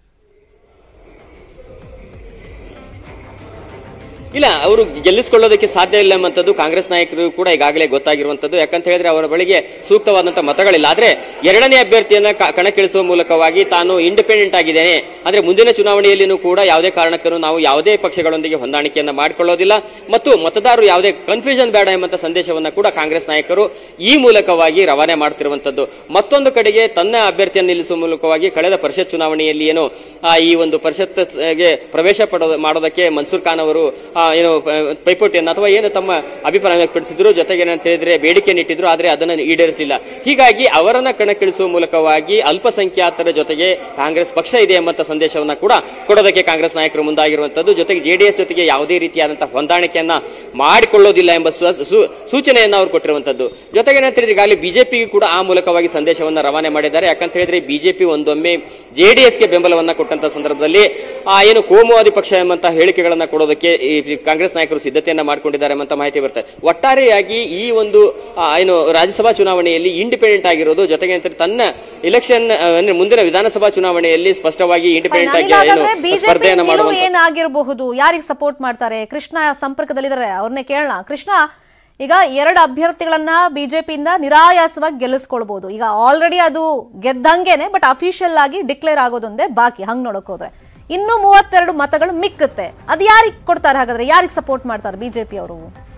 ಇಲ್ಲ ಅವರು ಗೆಲ್ಲಿಸಿಕೊಳ್ಳೋದಕ್ಕೆ ಸಾಧ್ಯ ಇಲ್ಲ ಎಂಬಂತದ್ದು ಕಾಂಗ್ರೆಸ್ ನಾಯಕರು ಕೂಡ ಈಗಾಗಲೇ ಗೊತ್ತಾಗಿರುವಂತದ್ದು ಯಾಕಂತ ಹೇಳಿದ್ರೆ ಅವರ ಬಳಿಗೆ ಸೂಕ್ತವಾದಂತಹ ಮತಗಳಿಲ್ಲ ಆದ್ರೆ ಎರಡನೇ ಅಭ್ಯರ್ಥಿಯನ್ನ ಕ- ಕಣಕ್ಕಿಳಿಸುವ ಮೂಲಕವಾಗಿ ತಾನು ಇಂಡಿಪೆಂಡೆಂಟ್ ಆಗಿದ್ದೇನೆ ಅಂದ್ರೆ ಮುಂದಿನ ಚುನಾವಣೆಯಲ್ಲಿನೂ ಕೂಡ ಯಾವುದೇ ಕಾರಣಕ್ಕೂ ನಾವು ಯಾವುದೇ ಪಕ್ಷಗಳೊಂದಿಗೆ ಹೊಂದಾಣಿಕೆಯನ್ನ ಮಾಡಿಕೊಳ್ಳೋದಿಲ್ಲ ಮತ್ತು ಮತದಾರರು ಯಾವುದೇ ಕನ್ಫ್ಯೂಷನ್ ಬೇಡ ಎಂಬಂತ ಸಂದೇಶವನ್ನ ಕೂಡ ಕಾಂಗ್ರೆಸ್ ನಾಯಕರು ಈ ಮೂಲಕವಾಗಿ ರವಾನೆ ಮಾಡ್ತಿರುವಂತದ್ದು ಮತ್ತೊಂದು ಕಡೆಗೆ ತನ್ನ ಅಭ್ಯರ್ಥಿಯನ್ನು ನಿಲ್ಲಿಸುವ ಮೂಲಕವಾಗಿ ಕಳೆದ ಪರಿಷತ್ ಚುನಾವಣೆಯಲ್ಲಿ ಏನು ಆ, ಈ ಒಂದು ಪರಿಷತ್ಗೆ ಪ್ರವೇಶ ಪಡೋ ಮಾಡೋದಕ್ಕೆ ಮನ್ಸೂರ್ ಖಾನ್ ಅವರು ಆ, ಏನು ಪ- ಪೈಪೋಟಿಯನ್ನು ಅಥವಾ ಏನು ತಮ್ಮ ಅಭಿಪ್ರಾಯ ವ್ಯಕ್ತಪಡಿಸಿದ್ರು ಜೊತೆಗೆ ಏನಂತ ಹೇಳಿದ್ರೆ ಬೇಡಿಕೆಯನ್ನು ಇಟ್ಟಿದ್ರು ಆದ್ರೆ ಅದನ್ನು ಈಡೇರಿಸಲಿಲ್ಲ ಹೀಗಾಗಿ ಅವರನ್ನ ಕಣಕ್ಕಿಳಿಸುವ ಮೂಲಕವಾಗಿ ಅಲ್ಪಸಂಖ್ಯಾತರ ಜೊತೆಗೆ ಕಾಂಗ್ರೆಸ್ ಪಕ್ಷ ಇದೆ ಎಂಬಂತ ಸಂದೇಶವನ್ನ ಕೂಡ ಕೊಡೋದಕ್ಕೆ ಕಾಂಗ್ರೆಸ್ ನಾಯಕರು ಮುಂದಾಗಿರುವಂತದ್ದು ಜೊತೆಗೆ ಜೆಡಿಎಸ್ ಜೊತೆಗೆ ಯಾವುದೇ ರೀತಿಯಾದಂತಹ ಹೊಂದಾಣಿಕೆಯನ್ನ ಮಾಡಿಕೊಳ್ಳೋದಿಲ್ಲ ಎಂಬ ಸು- ಸು- ಸೂಚನೆಯನ್ನ ಅವರು ಕೊಟ್ಟಿರುವಂತದ್ದು ಜೊತೆಗೆ ಏನಂತ ಹೇಳಿದ್ರೆ ಈಗಾಗಲೇ ಬಿಜೆಪಿಗೂ ಕೂಡ ಆ ಮೂಲಕವಾಗಿ ಸಂದೇಶವನ್ನ ರವಾನೆ ಮಾಡಿದ್ದಾರೆ ಯಾಕಂತ ಹೇಳಿದ್ರೆ ಬಿಜೆಪಿ ಒಂದೊಮ್ಮೆ ಜೆಡಿಎಸ್ಗೆ ಬೆಂಬಲವನ್ನ ಕೊಟ್ಟಂತ ಸಂದರ್ಭದಲ್ಲಿ ಆ ಏನು ಕೋಮುವಾದಿ ಪಕ್ಷ ಎಂಬಂತ ಹೇಳಿಕೆಗಳನ್ನ ಕೊಡೋದಕ್ಕೆ ಈ ಕಾಂಗ್ರೆಸ್ ನಾಯಕರು ಸಿದ್ಧತೆಯನ್ನ ಮಾಡಿಕೊಂಡಿದ್ದಾರೆ ಎಂಬಂತ ಮಾಹಿತಿ ಬರ್ತದೆ ಒಟ್ಟಾರೆಯಾಗಿ ಈ ಒಂದು ಆ, ಏನು ರಾಜ್ಯಸಭಾ ಚುನಾವಣೆಯಲ್ಲಿ ಇಂಡಿಪೆಂಡೆಂಟ್ ಆಗಿರೋದು ಜೊತೆಗೆ ಅಂತ ತನ್ನ ಇಲೆಕ್ಷನ್ ಅಂದ್ರೆ ಮುಂದಿನ ವಿಧಾನಸಭಾ ಚುನಾವಣೆಯಲ್ಲಿ ಸ್ಪಷ್ಟವಾಗಿ ಇಂಡಿಪೆಂಡೆಂಟ್ ಆಗಿ ಏನು ಬಿಜೆಪಿ ಸ್ಪರ್ಧೆಯನ್ನ ನಿಲುವು ಮಾಡುವಂತ ಏನಾಗಿರಬಹುದು ಯಾರಿಗೆ ಸಪೋರ್ಟ್ ಮಾಡ್ತಾರೆ ಕೃಷ್ಣ ಸಂಪರ್ಕದಲ್ಲಿದ್ದಾರೆ ಅವ್ರನ್ನೇ ಕೇಳೋಣ ಕೃಷ್ಣ ಈಗ ಎರಡು ಅಭ್ಯರ್ಥಿಗಳನ್ನ ಬಿಜೆಪಿಯಿಂದ ನಿರಾಯಾಸವಾಗಿ ಗೆಲ್ಲಿಸ್ಕೊಳ್ಬಹುದು ಈಗ ಆಲ್ರೆಡಿ ಅದು ಗೆದ್ದಂಗೆನೆ ಬಟ್ ಅಫಿಷಿಯಲ್ ಆಗಿ ಡಿಕ್ಲೇರ್ ಆಗೋದೊಂದೇ ಬಾಕಿ ಹಂಗ್ ನೋಡಕ್ ಹೋದ್ರೆ ಇನ್ನು ಮೂವತ್ತೆರಡು ಮತಗಳು ಮಿಕ್ಕುತ್ತೆ ಅದು ಯಾರಿಗೆ ಕೊಡ್ತಾರೆ ಹಾಗಾದ್ರೆ ಯಾರಿಗೆ ಸಪೋರ್ಟ್ ಮಾಡ್ತಾರೆ ಬಿಜೆಪಿ ಅವರು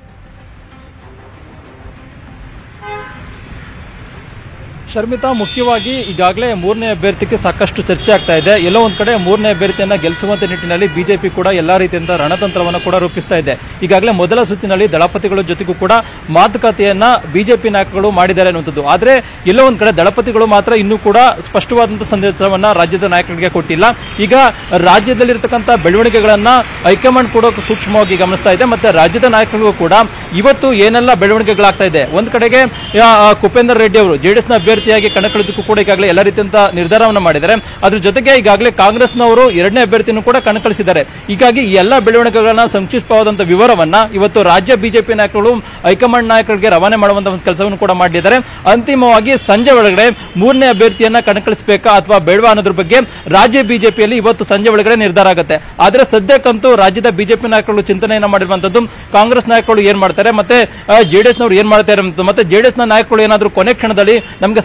ಶರ್ಮಿತಾ ಮುಖ್ಯವಾಗಿ ಈಗಾಗಲೇ ಮೂರನೇ ಅಭ್ಯರ್ಥಿಗೆ ಸಾಕಷ್ಟು ಚರ್ಚೆ ಆಗ್ತಾ ಇದೆ ಎಲ್ಲೋ ಒಂದ್ ಕಡೆ ಮೂರನೇ ಅಭ್ಯರ್ಥಿಯನ್ನ ಗೆಲ್ಲಿಸುವಂತ ನಿಟ್ಟಿನಲ್ಲಿ ಬಿಜೆಪಿ ಕೂಡ ಎಲ್ಲಾ ರೀತಿಯಿಂದ ರಣತಂತ್ರವನ್ನು ಕೂಡ ರೂಪಿಸ್ತಾ ಇದೆ ಈಗಾಗಲೇ ಮೊದಲ ಸುತ್ತಿನಲ್ಲಿ ದಳಪತಿಗಳ ಜೊತೆಗೂ ಕೂಡ ಮಾತುಕತೆಯನ್ನ ಬಿಜೆಪಿ ನಾಯಕರು ಮಾಡಿದ್ದಾರೆ ಅನ್ನುವಂಥದ್ದು ಆದ್ರೆ ಎಲ್ಲೋ ಒಂದ್ ಕಡೆ ದಳಪತಿಗಳು ಮಾತ್ರ ಇನ್ನೂ ಕೂಡ ಸ್ಪಷ್ಟವಾದಂತಹ ಸಂದೇಶವನ್ನ ರಾಜ್ಯದ ನಾಯಕರಿಗೆ ಕೊಟ್ಟಿಲ್ಲ ಈಗ ರಾಜ್ಯದಲ್ಲಿರ್ತಕ್ಕಂಥ ಬೆಳವಣಿಗೆಗಳನ್ನ ಹೈಕಮಾಂಡ್ ಕೂಡ ಸೂಕ್ಷ್ಮವಾಗಿ ಗಮನಿಸ್ತಾ ಇದೆ ಮತ್ತೆ ರಾಜ್ಯದ ನಾಯಕರಿಗೂ ಕೂಡ ಇವತ್ತು ಏನೆಲ್ಲ ಬೆಳವಣಿಗೆಗಳಾಗ್ತಾ ಇದೆ ಒಂದ್ ಕಡೆಗೆ ಆ, ಆ, ಕುಪೇಂದ್ರ ರೆಡ್ಡಿ ಅವರು ಜೆಡಿಎಸ್ ನ ಅಭ್ಯರ್ಥಿಯಾಗಿ ಕಣಕ್ಕಿಳಿದಕ್ಕೂ ಕೂಡ ಈಗಾಗಲೇ ಎಲ್ಲ ರೀತಿಯಂತ ನಿರ್ಧಾರವನ್ನು ಮಾಡಿದ್ದಾರೆ ಅದ್ರ ಜೊತೆಗೆ ಈಗಾಗಲೇ ಕಾಂಗ್ರೆಸ್ನವರು ಎರಡನೇ ಅಭ್ಯರ್ಥಿಯನ್ನು ಕೂಡ ಕಣಕ್ಕಿಳಿಸಿದ್ದಾರೆ ಹೀಗಾಗಿ ಈ ಎಲ್ಲ ಬೆಳವಣಿಗೆಗಳನ್ನ ಸಂಕ್ಷಿಪ್ತವಾದಂತಹ ವಿವರವನ್ನ ಇವತ್ತು ರಾಜ್ಯ ಬಿಜೆಪಿ ನಾಯಕರು ಹೈಕಮಾಂಡ್ ನಾಯಕರಿಗೆ ರವಾನೆ ಮಾಡುವಂತಹ ಒಂದು ಕೆಲಸವನ್ನು ಕೂಡ ಮಾಡಿದ್ದಾರೆ ಅಂತಿಮವಾಗಿ ಸಂಜೆ ಒಳಗಡೆ ಮೂರನೇ ಅಭ್ಯರ್ಥಿಯನ್ನ ಕಣಕ್ಕಿಳಿಸಬೇಕಾ ಅಥವಾ ಬೇಡವಾ ಅನ್ನೋದ್ರ ಬಗ್ಗೆ ರಾಜ್ಯ ಬಿಜೆಪಿಯಲ್ಲಿ ಇವತ್ತು ಸಂಜೆ ಒಳಗಡೆ ನಿರ್ಧಾರ ಆಗುತ್ತೆ ಆದ್ರೆ ಸದ್ಯಕ್ಕಂತೂ ರಾಜ್ಯದ ಬಿಜೆಪಿ ನಾಯಕರು ಚಿಂತನೆಯನ್ನ ಮಾಡಿರುವಂತದ್ದು ಕಾಂಗ್ರೆಸ್ ನಾಯಕರು ಏನ್ ಮಾಡ್ತಾರೆ ಮತ್ತೆ ಜೆಡಿಎಸ್ ನವರು ಏನ್ ಮಾಡ್ತಾರೆ ಅಂತ, ಮತ್ತೆ ಜೆಡಿಎಸ್ ನ ನಾಯಕರು ಏನಾದ್ರು ಕೊನೆ ಕ್ಷಣದಲ್ಲಿ ನಮಗೆ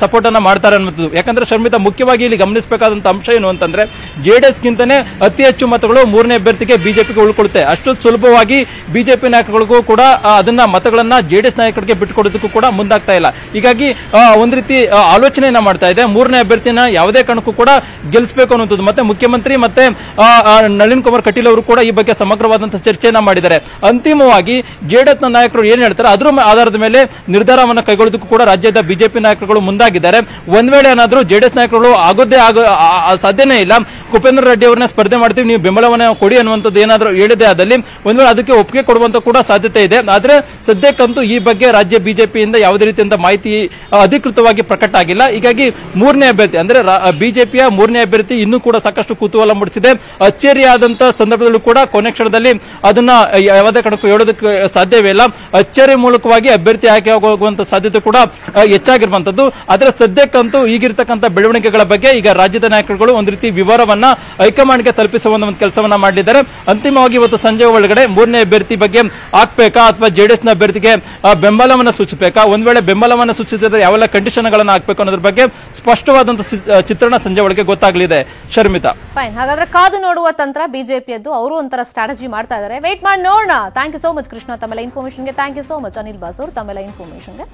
ಸಪೋರ್ಟ್ ಅನ್ನ ಮಾಡ್ತಾರೆ ಅನ್ನುವಂಥದ್ದು ಯಾಕಂದ್ರೆ ಶರ್ಮಿತಾ ಮುಖ್ಯವಾಗಿ ಇಲ್ಲಿ ಗಮನಿಸಬೇಕಾದಂತ ಅಂಶ ಏನು ಅಂತಂದ್ರೆ ಜೆಡಿಎಸ್ ಗಿಂತನೇ ಅತಿ ಹೆಚ್ಚು ಮತಗಳು ಮೂರನೇ ಅಭ್ಯರ್ಥಿಗೆ ಬಿಜೆಪಿಗೆ ಉಳ್ಕೊಳ್ಳುತ್ತೆ ಅಷ್ಟು ಸುಲಭವಾಗಿ ಬಿಜೆಪಿ ನಾಯಕರಿಗೂ ಕೂಡ ಆ, ಅದನ್ನ ಮತಗಳನ್ನ ಜೆಡಿಎಸ್ ನಾಯಕರಿಗೆ ಬಿಟ್ಕೊಡೋದಕ್ಕೂ ಕೂಡ ಮುಂದಾಗ್ತಾ ಇಲ್ಲ ಹೀಗಾಗಿ ಆ, ಒಂದ್ ರೀತಿ ಆ, ಆಲೋಚನೆಯನ್ನ ಮಾಡ್ತಾ ಇದೆ ಮೂರನೇ ಅಭ್ಯರ್ಥಿನ ಯಾವುದೇ ಕಾರಣಕ್ಕೂ ಕೂಡ ಗೆಲ್ಲಿಸಬೇಕು ಅನ್ನುವಂಥದ್ದು ಮತ್ತೆ ಮುಖ್ಯಮಂತ್ರಿ ಮತ್ತೆ ಆ, ಆ, ನಳಿನ್ ಕುಮಾರ್ ಕಟೀಲ್ ಅವರು ಕೂಡ ಈ ಬಗ್ಗೆ ಸಮಗ್ರವಾದಂತಹ ಚರ್ಚೆಯನ್ನ ಮಾಡಿದ್ದಾರೆ ಅಂತಿಮವಾಗಿ ಜೆಡಿಎಸ್ ನ ನಾಯಕರು ಏನ್ ಹೇಳ್ತಾರೆ ಅದ್ರ ಮ- ಆಧಾರದ ಮೇಲೆ ನಿರ್ಧಾರವನ್ನು ಕೈಗೊಳ್ಳೋದಕ್ಕೂ ಕೂಡ ರಾಜ್ಯದ ಬಿಜೆಪಿ ನಾಯಕರುಗಳು ಮುಂದಾಗಿದ್ದಾರೆ ಒಂದ್ ವೇಳೆ ಏನಾದ್ರೂ ಜೆಡಿಎಸ್ ನಾಯಕರುಗಳು ಆಗೋದೇ ಆಗ ಆ- ಆ ಸಾಧ್ಯನೇ ಇಲ್ಲ ಕುಪೇಂದ್ರ ರೆಡ್ಡಿ ಅವರನ್ನ ಸ್ಪರ್ಧೆ ಮಾಡ್ತೀವಿ ನೀವು ಬೆಂಬಲವನ್ನ ಕೊಡಿ ಅನ್ನುವಂಥದ್ದು ಏನಾದ್ರೂ ಹೇಳಿದೆ ಆದಲ್ಲಿ ಒಂದ್ ವೇಳೆ ಅದಕ್ಕೆ ಒಪ್ಪಿಗೆ ಕೊಡುವಂತ ಕೂಡ ಸಾಧ್ಯತೆ ಇದೆ ಆದ್ರೆ ಸದ್ಯಕ್ಕಂತೂ ಈ ಬಗ್ಗೆ ರಾಜ್ಯ ಬಿಜೆಪಿಯಿಂದ ಯಾವುದೇ ರೀತಿಯಿಂದ ಮಾಹಿತಿ ಆ, ಅಧಿಕೃತವಾಗಿ ಪ್ರಕಟ ಆಗಿಲ್ಲ ಹೀಗಾಗಿ ಮೂರನೇ ಅಭ್ಯರ್ಥಿ ಅಂದ್ರೆ ಬಿಜೆಪಿಯ ಮೂರನೇ ಅಭ್ಯರ್ಥಿ ಇನ್ನೂ ಕೂಡ ಸಾಕಷ್ಟು ಕುತೂಹಲ ಮೂಡಿಸಿದೆ ಅಚ್ಚರಿಯಾದಂತ ಸಂದರ್ಭದಲ್ಲೂ ಕೂಡ ಕೊನೆ ಕ್ಷಣದಲ್ಲಿ ಅದನ್ನ ಯಾವುದೇ ಕಾರಣಕ್ಕೂ ಹೇಳೋದಕ್ಕೆ ಸಾಧ್ಯವೇ ಇಲ್ಲ ಅಚ್ಚರಿ ಮೂಲಕವಾಗಿ ಅಭ್ಯರ್ಥಿ ಆಯ್ಕೆ ಆಗುವಂತ ಸಾಧ್ಯತೆ ಕೂಡ ಆ, ಹೆಚ್ಚಾಗಿರುವಂತದ್ದು ಆದ್ರೆ ಸದ್ಯಕ್ಕಂತೂ ಈಗಿರ್ತಕ್ಕಂಥ ಬೆಳವಣಿಗೆಗಳ ಬಗ್ಗೆ ಈಗ ರಾಜ್ಯದ ನಾಯಕರುಗಳು ಒಂದು ರೀತಿ ವಿವರವನ್ನ ಹೈಕಮಾಂಡ್ಗೆ ತಲುಪಿಸುವ ಒಂದು ಕೆಲಸವನ್ನ ಮಾಡಿದ್ದಾರೆ ಅಂತಿಮವಾಗಿ ಇವತ್ತು ಸಂಜೆ ಒಳಗಡೆ ಮೂರನೇ ಅಭ್ಯರ್ಥಿ ಬಗ್ಗೆ ಹಾಕ್ಬೇಕಾ ಅಥವಾ ಜೆಡಿಎಸ್ ನ ಅಭ್ಯರ್ಥಿಗೆ ಆ, ಬೆಂಬಲವನ್ನ ಸೂಚಿಸಬೇಕಾ ಒಂದ್ ವೇಳೆ ಬೆಂಬಲವನ್ನ ಸೂಚಿಸಿದ್ರೆ ಯಾವೆಲ್ಲ ಕಂಡೀಷನ್ ಗಳನ್ನ ಹಾಕ್ಬೇಕು ಅನ್ನೋದ್ರ ಬಗ್ಗೆ ಸ್ಪಷ್ಟವಾದಂತಹ ಸಿ- ಆ, ಚಿತ್ರಣ ಸಂಜೆ ಒಳಗೆ ಗೊತ್ತಾಗಲಿದೆ ಶರ್ಮಿತಾ ಫೈನ್ ಹಾಗಾದ್ರೆ ಕಾದು ನೋಡುವ ತಂತ್ರ ಬಿಜೆಪಿಯದ್ದು ಅವರು ಒಂಥರ ಸ್ಟ್ರಾಟಜಿ ಮಾಡ್ತಾ ಇದ್ದಾರೆ ವೇಟ್ ಮಾಡಿ ನೋಡೋಣ thank you so much Krishna ತಮ್ಮೆಲ್ಲ ಇನ್ಫಾರ್ಮೇಶನ್ಗೆ thank you so much Anil Basur ತಮ್ಮೆಲ್ಲ ಇನ್ಫಾರ್ಮೇಶನ್ಗೆ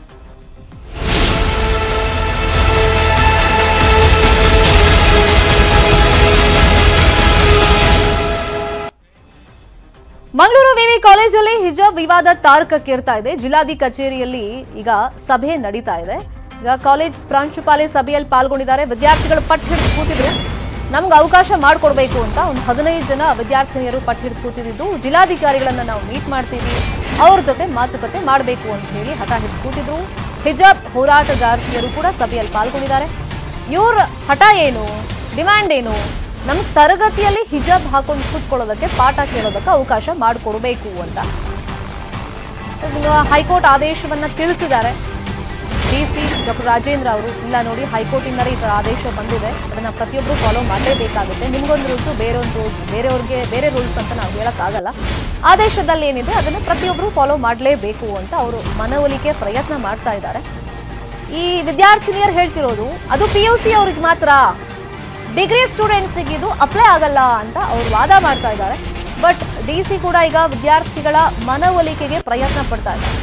ಮಂಗಳೂರು ವಿವಿ ಕಾಲೇಜಲ್ಲಿ ಹಿಜಾಬ್ ವಿವಾದ ತಾರಕಕ್ಕೇರ್ತಾ ಇದೆ ಜಿಲ್ಲಾಧಿ ಕಚೇರಿಯಲ್ಲಿ ಈಗ ಸಭೆ ನಡೀತಾ ಇದೆ ಈಗ ಕಾಲೇಜ್ ಪ್ರಾಂಶುಪಾಲೆ ಸಭೆಯಲ್ಲಿ ಪಾಲ್ಗೊಂಡಿದ್ದಾರೆ ವಿದ್ಯಾರ್ಥಿಗಳು ಪಟ್ಟು ಹಿಡಿದು ಕೂತಿದ್ರು ನಮ್ಗೆ ಅವಕಾಶ ಮಾಡಿಕೊಡ್ಬೇಕು ಅಂತ ಒಂದು ಹದಿನೈದು ಜನ ವಿದ್ಯಾರ್ಥಿನಿಯರು ಪಟ್ಟು ಹಿಡಿದು ಕೂತಿದ್ದು ಜಿಲ್ಲಾಧಿಕಾರಿಗಳನ್ನ ನಾವು ಮೀಟ್ ಮಾಡ್ತೀವಿ ಅವ್ರ ಜೊತೆ ಮಾತುಕತೆ ಮಾಡಬೇಕು ಅಂತ ಹೇಳಿ ಹಠ ಹಿಡಿದು ಕೂತಿದ್ರು ಹಿಜಾಬ್ ಹೋರಾಟಗಾರ್ತಿಯರು ಕೂಡ ಸಭೆಯಲ್ಲಿ ಪಾಲ್ಗೊಂಡಿದ್ದಾರೆ ಇವ್ರ ಹಠ ಏನು ಡಿಮ್ಯಾಂಡ್ ಏನು ನಮ್ಗೆ ತರಗತಿಯಲ್ಲಿ ಹಿಜಾಬ್ ಹಾಕೊಂಡು ಕೂತ್ಕೊಳ್ಳೋದಕ್ಕೆ ಪಾಠ ಕೇಳೋದಕ್ಕೆ ಅವಕಾಶ ಮಾಡಿಕೊಡ್ಬೇಕು ಅಂತ ಈಗ ಹೈಕೋರ್ಟ್ ಆದೇಶವನ್ನ ತಿಳಿಸಿದ್ದಾರೆ ಡಿ ಸಿ ಡಾಕ್ಟರ್ ರಾಜೇಂದ್ರ ಅವರು ಇಲ್ಲ ನೋಡಿ ಹೈಕೋರ್ಟ್ ಇಂದಲೇ ಈ ಥರ ಆದೇಶ ಬಂದಿದೆ ಅದನ್ನ ಪ್ರತಿಯೊಬ್ಬರು ಫಾಲೋ ಮಾಡಲೇಬೇಕಾಗುತ್ತೆ ನಿಮ್ಗೊಂದು ರೂಲ್ಸ್ ಬೇರೊಂದು ರೂಲ್ಸ್ ಬೇರೆಯವ್ರಿಗೆ ಬೇರೆ ರೂಲ್ಸ್ ಅಂತ ನಾವು ಹೇಳಕ್ಕಾಗಲ್ಲ ಆದೇಶದಲ್ಲಿ ಏನಿದೆ ಅದನ್ನ ಪ್ರತಿಯೊಬ್ಬರು ಫಾಲೋ ಮಾಡಲೇಬೇಕು ಅಂತ ಅವರು ಮನವೊಲಿಕೆ ಪ್ರಯತ್ನ ಮಾಡ್ತಾ ಇದ್ದಾರೆ ಈ ವಿದ್ಯಾರ್ಥಿನಿಯರು ಹೇಳ್ತಿರೋದು ಅದು ಪಿ ಯು ಸಿ ಅವ್ರಿಗೆ ಮಾತ್ರ ಡಿಗ್ರಿ ಸ್ಟೂಡೆಂಟ್ಸಿಗೆ ಇದು ಅಪ್ಲೈ ಆಗಲ್ಲ ಅಂತ ಅವ್ರು ವಾದ ಮಾಡ್ತಾ ಇದ್ದಾರೆ ಬಟ್ ಡಿ ಸಿ ಕೂಡ ಈಗ ವಿದ್ಯಾರ್ಥಿಗಳ ಮನವೊಲಿಕೆಗೆ ಪ್ರಯತ್ನ ಪಡ್ತಾ ಇದ್ದಾರೆ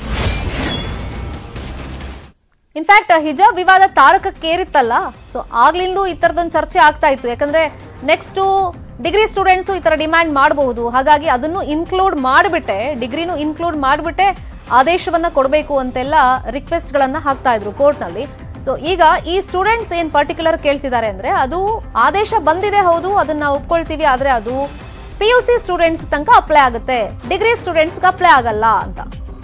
ಇನ್ಫ್ಯಾಕ್ಟ್ ಹಿಜಾಬ್ ವಿವಾದ ತಾರಕಕ್ಕೇರಿತ್ತಲ್ಲ ಸೊ ಆಗ್ಲಿಂದೂ ಈ ಥರದೊಂದು ಚರ್ಚೆ ಆಗ್ತಾ ಇತ್ತು ಯಾಕಂದ್ರೆ ನೆಕ್ಸ್ಟು ಡಿಗ್ರಿ ಸ್ಟೂಡೆಂಟ್ಸು ಈ ಥರ ಡಿಮ್ಯಾಂಡ್ ಮಾಡಬಹುದು ಹಾಗಾಗಿ ಅದನ್ನು ಇನ್ಕ್ಲೂಡ್ ಮಾಡಿಬಿಟ್ಟೆ ಡಿಗ್ರಿನೂ ಇನ್ಕ್ಲೂಡ್ ಮಾಡಿಬಿಟ್ಟೆ ಆದೇಶವನ್ನ ಕೊಡಬೇಕು ಅಂತೆಲ್ಲ ರಿಕ್ವೆಸ್ಟ್ಗಳನ್ನ ಹಾಕ್ತಾ ಇದ್ರು ಕೋರ್ಟ್ನಲ್ಲಿ ಸೊ ಈಗ ಈ ಸ್ಟೂಡೆಂಟ್ಸ್ ಏನ್ ಪರ್ಟಿಕ್ಯುಲರ್ ಕೇಳ್ತಿದ್ದಾರೆ ಅಂದ್ರೆ ಅದು ಆದೇಶ ಬಂದಿದೆ ಹೌದು ಅದನ್ನ ನಾವು ಒಪ್ಕೊಳ್ತೀವಿ ಆದ್ರೆ ಅದು ಪಿ ಯು ಸಿ ಸ್ಟೂಡೆಂಟ್ಸ್ ತನಕ ಅಪ್ಲೈ ಆಗುತ್ತೆ ಡಿಗ್ರಿ ಸ್ಟೂಡೆಂಟ್ಸ್ಗೆ ಅಪ್ಲೈ ಆಗಲ್ಲ ಅಂತ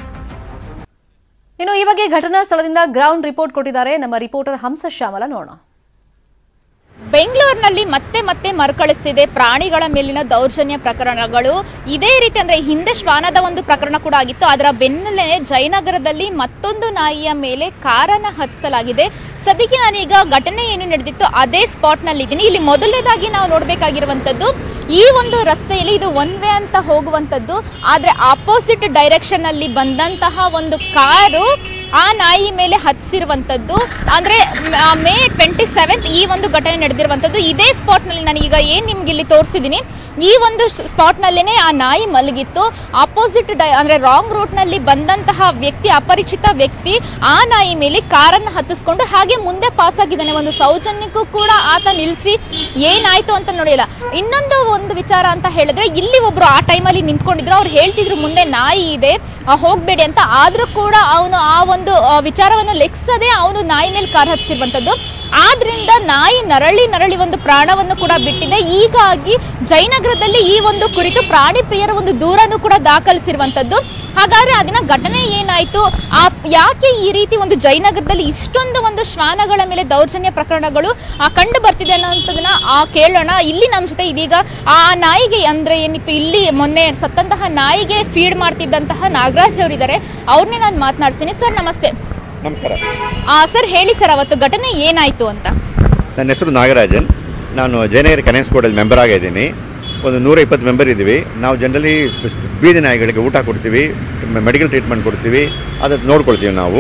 ಇನ್ನು ಈ ಬಗ್ಗೆ ಘಟನಾ ಸ್ಥಳದಿಂದ ಗ್ರೌಂಡ್ ರಿಪೋರ್ಟ್ ಕೊಟ್ಟಿದ್ದಾರೆ ನಮ್ಮ ರಿಪೋರ್ಟರ್ ಹಂಸ ಶ್ಯಾಮಲ ನೋಡೋಣ ಬೆಂಗಳೂರಿನಲ್ಲಿ ಮತ್ತೆ ಮತ್ತೆ ಮರುಕಳಿಸ್ತಿದೆ ಪ್ರಾಣಿಗಳ ಮೇಲಿನ ದೌರ್ಜನ್ಯ ಪ್ರಕರಣಗಳು ಇದೇ ರೀತಿ ಅಂದ್ರೆ ಹಿಂದೆ ಶ್ವಾನದ ಒಂದು ಪ್ರಕರಣ ಕೂಡ ಆಗಿತ್ತು ಅದರ ಬೆನ್ನಲ್ಲೇ ಜಯನಗರದಲ್ಲಿ ಮತ್ತೊಂದು ನಾಯಿಯ ಮೇಲೆ ಕಾರನ್ನ ಹತ್ತಿಸಲಾಗಿದೆ ಸದ್ಯಕ್ಕೆ ನಾನೀಗ ಘಟನೆ ಏನು ನಡೆದಿತ್ತು ಅದೇ ಸ್ಪಾಟ್ನಲ್ಲಿ ಇದ್ದೀನಿ ಇಲ್ಲಿ ಮೊದಲನೇದಾಗಿ ನಾವು ನೋಡಬೇಕಾಗಿರುವಂಥದ್ದು ಈ ಒಂದು ರಸ್ತೆಯಲ್ಲಿ ಇದು ಒನ್ ವೇ ಅಂತ ಹೋಗುವಂಥದ್ದು ಆದರೆ ಆಪೋಸಿಟ್ ಡೈರೆಕ್ಷನ್ ಅಲ್ಲಿ ಬಂದಂತಹ ಒಂದು ಕಾರು ಆ ನಾಯಿ ಮೇಲೆ ಹತ್ತಿಸಿರುವಂಥದ್ದು ಅಂದ್ರೆ ಮ- ಮೇ ಟ್ವೆಂಟಿ ಸೆವೆಂತ್ ಈ ಒಂದು ಘಟನೆ ನಡೆದಿರುವಂಥದ್ದು ಇದೇ ಸ್ಪಾಟ್ನಲ್ಲಿ ನಾನು ಈಗ ಏನು ನಿಮ್ಗೆ ಇಲ್ಲಿ ತೋರಿಸಿದ್ದೀನಿ ಈ ಒಂದು ಸ್ಪಾಟ್ನಲ್ಲೇ ಆ ನಾಯಿ ಮಲಗಿತ್ತು ಆಪೋಸಿಟ್ ಡೈ ಅಂದ್ರೆ ರಾಂಗ್ ರೂಟ್ನಲ್ಲಿ ಬಂದಂತಹ ವ್ಯಕ್ತಿ ಅಪರಿಚಿತ ವ್ಯಕ್ತಿ ಆ ನಾಯಿ ಮೇಲೆ ಕಾರನ್ನು ಹತ್ತಿಸ್ಕೊಂಡು ಹಾಗೆ ಮುಂದೆ ಪಾಸ್ ಆಗಿದ್ದಾನೆ ಒಂದು ಸೌಜನ್ಯಕ್ಕೂ ಕೂಡ ಆತ ನಿಲ್ಲಿಸಿ ಏನಾಯ್ತು ಅಂತ ನೋಡಿಲ್ಲ ಇನ್ನೊಂದು ಒಂದು ವಿಚಾರ ಅಂತ ಹೇಳಿದ್ರೆ ಇಲ್ಲಿ ಒಬ್ರು ಆ ಟೈಮಲ್ಲಿ ನಿಂತ್ಕೊಂಡಿದ್ರು ಅವ್ರು ಹೇಳ್ತಿದ್ರು ಮುಂದೆ ನಾಯಿ ಇದೆ ಆ, ಹೋಗ್ಬೇಡಿ ಅಂತ ಆದ್ರೂ ಕೂಡ ಅವನು ಆ ಒಂದು ಆ, ವಿಚಾರವನ್ನು ಲೆಕ್ಸದೆ ಅವನು ನಾಯಿ ಮೇಲೆ ಕಾರ್ ಹತ್ತಿಸಿರುವಂಥದ್ದು ಆದ್ರಿಂದ ನಾಯಿ ನರಳಿ ನರಳಿ ಒಂದು ಪ್ರಾಣವನ್ನು ಕೂಡ ಬಿಟ್ಟಿದೆ ಹೀಗಾಗಿ ಜಯನಗರದಲ್ಲಿ ಈ ಒಂದು ಕುರಿತು ಪ್ರಾಣಿ ಪ್ರಿಯರ ಒಂದು ದೂರನ್ನು ಕೂಡ ದಾಖಲಿಸಿರುವಂಥದ್ದು ಹಾಗಾದ್ರೆ ಅದನ್ನ ಘಟನೆ ಏನಾಯ್ತು ಆ ಯಾಕೆ ಈ ರೀತಿ ಒಂದು ಜಯನಗರದಲ್ಲಿ ಇಷ್ಟೊಂದು ಒಂದು ಶ್ವಾನಗಳ ಮೇಲೆ ದೌರ್ಜನ್ಯ ಪ್ರಕರಣಗಳು ಆ, ಕಂಡು ಬರ್ತಿದೆ ಅನ್ನೋಂಥದ್ದನ್ನ ಆ ಕೇಳೋಣ ಇಲ್ಲಿ ನಮ್ಮ ಜೊತೆ ಇದೀಗ ಆ ನಾಯಿಗೆ ಅಂದ್ರೆ ಏನಿತ್ತು ಇಲ್ಲಿ ಮೊನ್ನೆ ಸತ್ತಂತಹ ನಾಯಿಗೆ ಫೀಡ್ ಮಾಡ್ತಿದ್ದಂತಹ ನಾಗರಾಜ್ ಅವರಿದ್ದಾರೆ ಅವ್ರನ್ನೇ ನಾನು ಮಾತನಾಡ್ತೀನಿ ಸರ್ ನಮಸ್ತೆ ನಮಸ್ಕಾರ ಆ, ಸರ್ ಹೇಳಿ ಸರ್ ಅವತ್ತು ಘಟನೆ ಏನಾಯ್ತು ಅಂತ ನನ್ನ ಹೆಸರು ನಾಗರಾಜನ್ ನಾನು ಜಯನಗರ ಕನೆನ್ಸ್ ಬೋರ್ಡಲ್ಲಿ ಮೆಂಬರ್ ಆಗಿದ್ದೀನಿ ಒಂದು ನೂರ ಇಪ್ಪತ್ತು ಮೆಂಬರ್ ಇದ್ದೀವಿ ನಾವು ಜನರಲಿ ಬೀದಿ ನಾಯಿಗಳಿಗೆ ಊಟ ಕೊಡ್ತೀವಿ ಮೆಡಿಕಲ್ ಟ್ರೀಟ್ಮೆಂಟ್ ಕೊಡ್ತೀವಿ ಅದನ್ನು ನೋಡ್ಕೊಳ್ತೀವಿ ನಾವು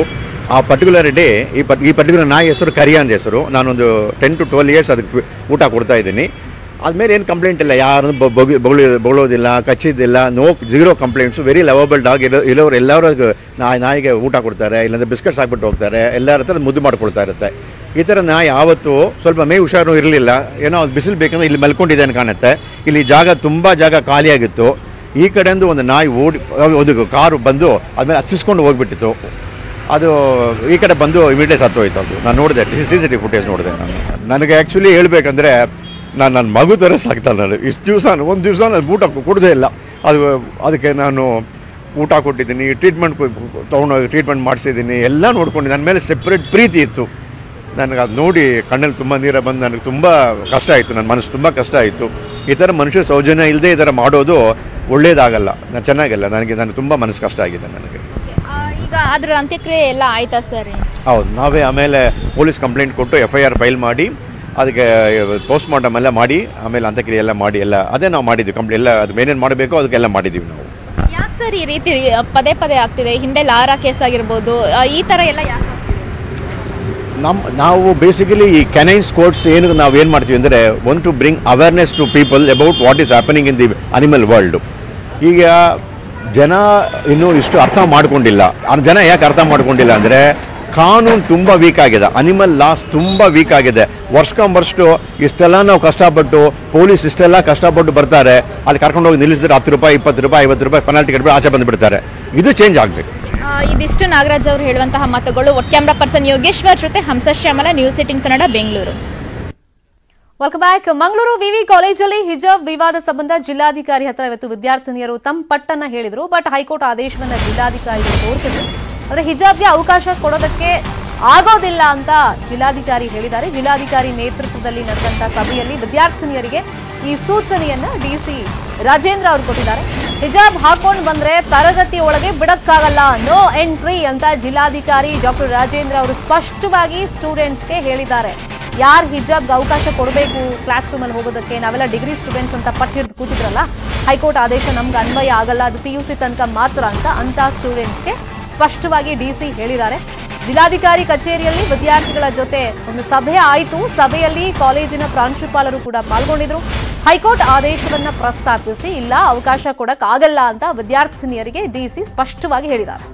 ಆ ಪರ್ಟಿಕ್ಯುಲರ್ ಡೇ ಈ ಪಟ್ ಈ ಪರ್ಟಿಕ್ಯುಲರ್ ನಾಯಿ ಹೆಸರು ಕರಿಯ ಅಂತ ಹೆಸರು ನಾನೊಂದು ಟೆನ್ ಟು ಟ್ವೆಲ್ ಇಯರ್ಸ್ ಅದಕ್ಕೆ ಊಟ ಕೊಡ್ತಾ ಇದ್ದೀನಿ ಆದಮೇಲೆ ಏನು ಕಂಪ್ಲೇಂಟ್ ಇಲ್ಲ ಯಾರನ್ನು ಬೊಗಿ ಬೊಗಳಿ ಬೊಗಳೋದಿಲ್ಲ ಕಚ್ಚಿದ್ದಿಲ್ಲ no zero complaints very lovable dog ಇರೋ ಇರೋರು ಎಲ್ಲರೂ ನಾಯಿ ನಾಯಿಗೆ ಊಟ ಕೊಡ್ತಾರೆ ಇಲ್ಲಾಂದ್ರೆ ಬಿಸ್ಕೆಟ್ಸ್ ಹಾಕ್ಬಿಟ್ಟು ಹೋಗ್ತಾರೆ ಎಲ್ಲರ ಹತ್ರ ಮುದ್ದು ಮಾಡ್ಕೊಳ್ತಾ ಇರುತ್ತೆ ಈ ಥರ ನಾಯಿ ಯಾವತ್ತೂ ಸ್ವಲ್ಪ ಮೇ ಹುಷಾರು ಇರಲಿಲ್ಲ ಏನೋ ಅದು ಬಿಸಿಲು ಬೇಕಂದ್ರೆ ಇಲ್ಲಿ ಮಲ್ಕೊಂಡಿದೆ ಅಂತ ಕಾಣುತ್ತೆ ಇಲ್ಲಿ ಜಾಗ ತುಂಬ ಜಾಗ ಖಾಲಿಯಾಗಿತ್ತು ಈ ಕಡೆಯಿಂದ ಒಂದು ನಾಯಿ ಓಡಿ ಒಂದು ಕಾರು ಬಂದು ಆದ್ಮೇಲೆ ಹತ್ತಿಸ್ಕೊಂಡು ಹೋಗ್ಬಿಟ್ಟಿತ್ತು ಅದು ಈ ಕಡೆ ಬಂದು ಇಮಿಡಿಯೇಟ್ ಸತ್ತೋಯ್ತು ಅದು ನಾನು ನೋಡಿದೆ ಸಿ ಸಿ ಟಿ ಫುಟೇಜ್ ನೋಡಿದೆ ನಾನು ನನಗೆ ಆ್ಯಕ್ಚುಲಿ ಹೇಳಬೇಕಂದ್ರೆ ನಾನು ನನ್ನ ಮಗು ಥರ ಸಾಕ್ತಾನೆ ನಾನು ಇಷ್ಟು ದಿವಸ ಒಂದು ದಿವಸ ನಾನು ಊಟ ಕೊಡೋದೇ ಇಲ್ಲ ಅದು ಅದಕ್ಕೆ ನಾನು ಊಟ ಕೊಟ್ಟಿದ್ದೀನಿ ಟ್ರೀಟ್ಮೆಂಟ್ ತೊಗೊಂಡೋಗಿ ಟ್ರೀಟ್ಮೆಂಟ್ ಮಾಡಿಸಿದ್ದೀನಿ ಎಲ್ಲ ನೋಡ್ಕೊಂಡು ನನ್ನ ಮೇಲೆ ಸೆಪ್ರೇಟ್ ಪ್ರೀತಿ ಇತ್ತು ನನಗೆ ಅದು ನೋಡಿ ಕಣ್ಣಲ್ಲಿ ತುಂಬ ನೀರ ಬಂದು ನನಗೆ ತುಂಬ ಕಷ್ಟ ಆಯಿತು ನನ್ನ ಮನಸ್ಸು ತುಂಬ ಕಷ್ಟ ಆಯಿತು ಈ ಥರ ಮನುಷ್ಯ ಸೌಜನ್ಯ ಇಲ್ಲದೆ ಈ ಥರ ಮಾಡೋದು ಒಳ್ಳೇದಾಗಲ್ಲ ನಾನು ಚೆನ್ನಾಗಿಲ್ಲ ನನಗೆ ನನಗೆ ತುಂಬ ಮನಸ್ಸು ಕಷ್ಟ ಆಗಿದೆ ನನಗೆ ಆ, ಈಗ ಅದ್ರ ಅಂತ್ಯಕ್ರಿಯೆ ಎಲ್ಲ ಆಯ್ತಾ ಸರ್ ಹೌದು ನಾವೇ ಆಮೇಲೆ ಪೊಲೀಸ್ ಕಂಪ್ಲೇಂಟ್ ಕೊಟ್ಟು ಎಫ್ ಐ ಆರ್ ಫೈಲ್ ಮಾಡಿ ಅದಕ್ಕೆ ಪೋಸ್ಟ್ ಮಾರ್ಟಮ್ ಎಲ್ಲ ಮಾಡಿ ಆಮೇಲೆ ಅಂತ್ಯಕ್ರಿಯೆ ಎಲ್ಲ ಮಾಡಿ ಎಲ್ಲ ಅದೇ ನಾವು ಮಾಡಿದ್ವಿ ಕಂಪ್ಲೀಟ್ ಎಲ್ಲ ಅದು ಏನೇನು ಮಾಡಬೇಕೋ ಅದಕ್ಕೆಲ್ಲ ಮಾಡಿದ್ದೀವಿ ನಾವು ಯಾಕೆ ಸರ್ ಈ ರೀತಿ ಪದೇ ಪದೇ ಆಗ್ತಿದೆ ಹಿಂದೆ ಲಾರಾ ಕೇಸ್ ಆಗಿರ್ಬೋದು ಆ, ಈ ತರ ಎಲ್ಲ ಯಾಕೆ ನಮ್ಮ ನಾವು ಬೇಸಿಕಲಿ ಈ ಕೆನೈನ್ ಸ್ಪೋರ್ಟ್ಸ್ ಏನು ನಾವು ಏನು ಮಾಡ್ತೀವಿ ಅಂದರೆ one to bring awareness to people about what is happening in the animal world ಈಗ ಜನ ಇನ್ನೂ ಇಷ್ಟು ಅರ್ಥ ಮಾಡ್ಕೊಂಡಿಲ್ಲ ಆ ಜನ ಯಾಕೆ ಅರ್ಥ ಮಾಡ್ಕೊಂಡಿಲ್ಲ ಅಂದರೆ ಕಾನೂನು ತುಂಬ ವೀಕ್ ಆಗಿದೆ ಅನಿಮಲ್ ಲಾಸ್ ತುಂಬ ವೀಕ್ ಆಗಿದೆ ವರ್ಷಕೊಂಬರ್ಷ್ಟು ಇಷ್ಟೆಲ್ಲ ನಾವು ಕಷ್ಟಪಟ್ಟು ಪೊಲೀಸ್ ಇಷ್ಟೆಲ್ಲ ಕಷ್ಟಪಟ್ಟು ಬರ್ತಾರೆ ಅಲ್ಲಿ ಕರ್ಕೊಂಡು ಹೋಗಿ ನಿಲ್ಲಿಸಿದ್ರೆ ಹತ್ತು ರೂಪಾಯಿ ಇಪ್ಪತ್ತು ರೂಪಾಯಿ ಐವತ್ತು ರೂಪಾಯಿ ಪೆನಾಲ್ಟಿ ಕಟ್ಬಿಟ್ಟು ಆಚೆ ಬಂದುಬಿಡ್ತಾರೆ ಇದು ಚೇಂಜ್ ಆಗಬೇಕು ಆ, ಇದಿಷ್ಟು ನಾಗರಾಜ್ ಅವರು ಹೇಳುವಂತಹ ಮಾತುಗಳು ಒಟ್ ಕ್ಯಾಮ್ರಾ ಪರ್ಸನ್ ಯೋಗೇಶ್ವರ್ ಜೊತೆ Hamsa Shyamala news eighteen Kannada Bengaluru welcome back Mangaluru ವಿವಿ ಕಾಲೇಜಲ್ಲಿ ಹಿಜಾಬ್ ವಿವಾದ ಸಂಬಂಧ ಜಿಲ್ಲಾಧಿಕಾರಿ ಹತ್ರ ಇವತ್ತು ವಿದ್ಯಾರ್ಥಿನಿಯರು ತಮ್ಮ ಪಟ್ಟನ್ನ ಹೇಳಿದ್ರು ಬಟ್ ಹೈಕೋರ್ಟ್ ಆದೇಶವನ್ನ ಜಿಲ್ಲಾಧಿಕಾರಿಗೆ ತೋರಿಸಿದ್ರು ಅಂದ್ರೆ ಹಿಜಾಬ್ಗೆ ಅವಕಾಶ ಕೊಡೋದಕ್ಕೆ ಆಗೋದಿಲ್ಲ ಅಂತ ಜಿಲ್ಲಾಧಿಕಾರಿ ಹೇಳಿದ್ದಾರೆ ಜಿಲ್ಲಾಧಿಕಾರಿ ನೇತೃತ್ವದಲ್ಲಿ ನಡೆದಂತ ಸಭೆಯಲ್ಲಿ ವಿದ್ಯಾರ್ಥಿನಿಯರಿಗೆ ಈ ಸೂಚನೆಯನ್ನ ಡಿಸಿ ರಾಜೇಂದ್ರ ಅವರು ಕೊಟ್ಟಿದ್ದಾರೆ ಹಿಜಾಬ್ ಹಾಕೊಂಡು ಬಂದ್ರೆ ತರಗತಿ ಒಳಗೆ ಬಿಡಕ್ಕಾಗಲ್ಲ ನೋ ಎಂಟ್ರಿ ಅಂತ ಜಿಲ್ಲಾಧಿಕಾರಿ ಡಾಕ್ಟರ್ ರಾಜೇಂದ್ರ ಅವರು ಸ್ಪಷ್ಟವಾಗಿ ಸ್ಟೂಡೆಂಟ್ಸ್ಗೆ ಹೇಳಿದ್ದಾರೆ ಯಾರು ಹಿಜಾಬ್ಗೆ ಅವಕಾಶ ಕೊಡಬೇಕು ಕ್ಲಾಸ್ ರೂಮಲ್ಲಿ ಹೋಗೋದಕ್ಕೆ ನಾವೆಲ್ಲ ಡಿಗ್ರಿ ಸ್ಟೂಡೆಂಟ್ಸ್ ಅಂತ ಪಟ್ಟು ಹಿಡಿದು ಕೂತಿದ್ರಲ್ಲ ಹೈಕೋರ್ಟ್ ಆದೇಶ ನಮ್ಗೆ ಅನ್ವಯ ಆಗಲ್ಲ ಅದು ಪಿ ಯು ಸಿ ತನಕ ಮಾತ್ರ ಅಂತ ಅಂತ ಸ್ಟೂಡೆಂಟ್ಸ್ಗೆ ಸ್ಪಷ್ಟವಾಗಿ ಡಿ ಸಿ ಹೇಳಿದ್ದಾರೆ ಜಿಲ್ಲಾಧಿಕಾರಿ ಕಚೇರಿಯಲ್ಲಿ ವಿದ್ಯಾರ್ಥಿಗಳ ಜೊತೆ ಒಂದು ಸಭೆ ಆಯಿತು ಸಭೆಯಲ್ಲಿ ಕಾಲೇಜಿನ ಪ್ರಾಂಶುಪಾಲರು ಕೂಡ ಪಾಲ್ಗೊಂಡಿದ್ರು ಹೈಕೋರ್ಟ್ ಆದೇಶವನ್ನ ಪ್ರಸ್ತಾಪಿಸಿ ಇಲ್ಲ ಅವಕಾಶ ಕೊಡಕ್ ಆಗಲ್ಲ ಅಂತ ವಿದ್ಯಾರ್ಥಿನಿಯರಿಗೆ ಡಿಸಿ ಸ್ಪಷ್ಟವಾಗಿ ಹೇಳಿದ್ದಾರೆ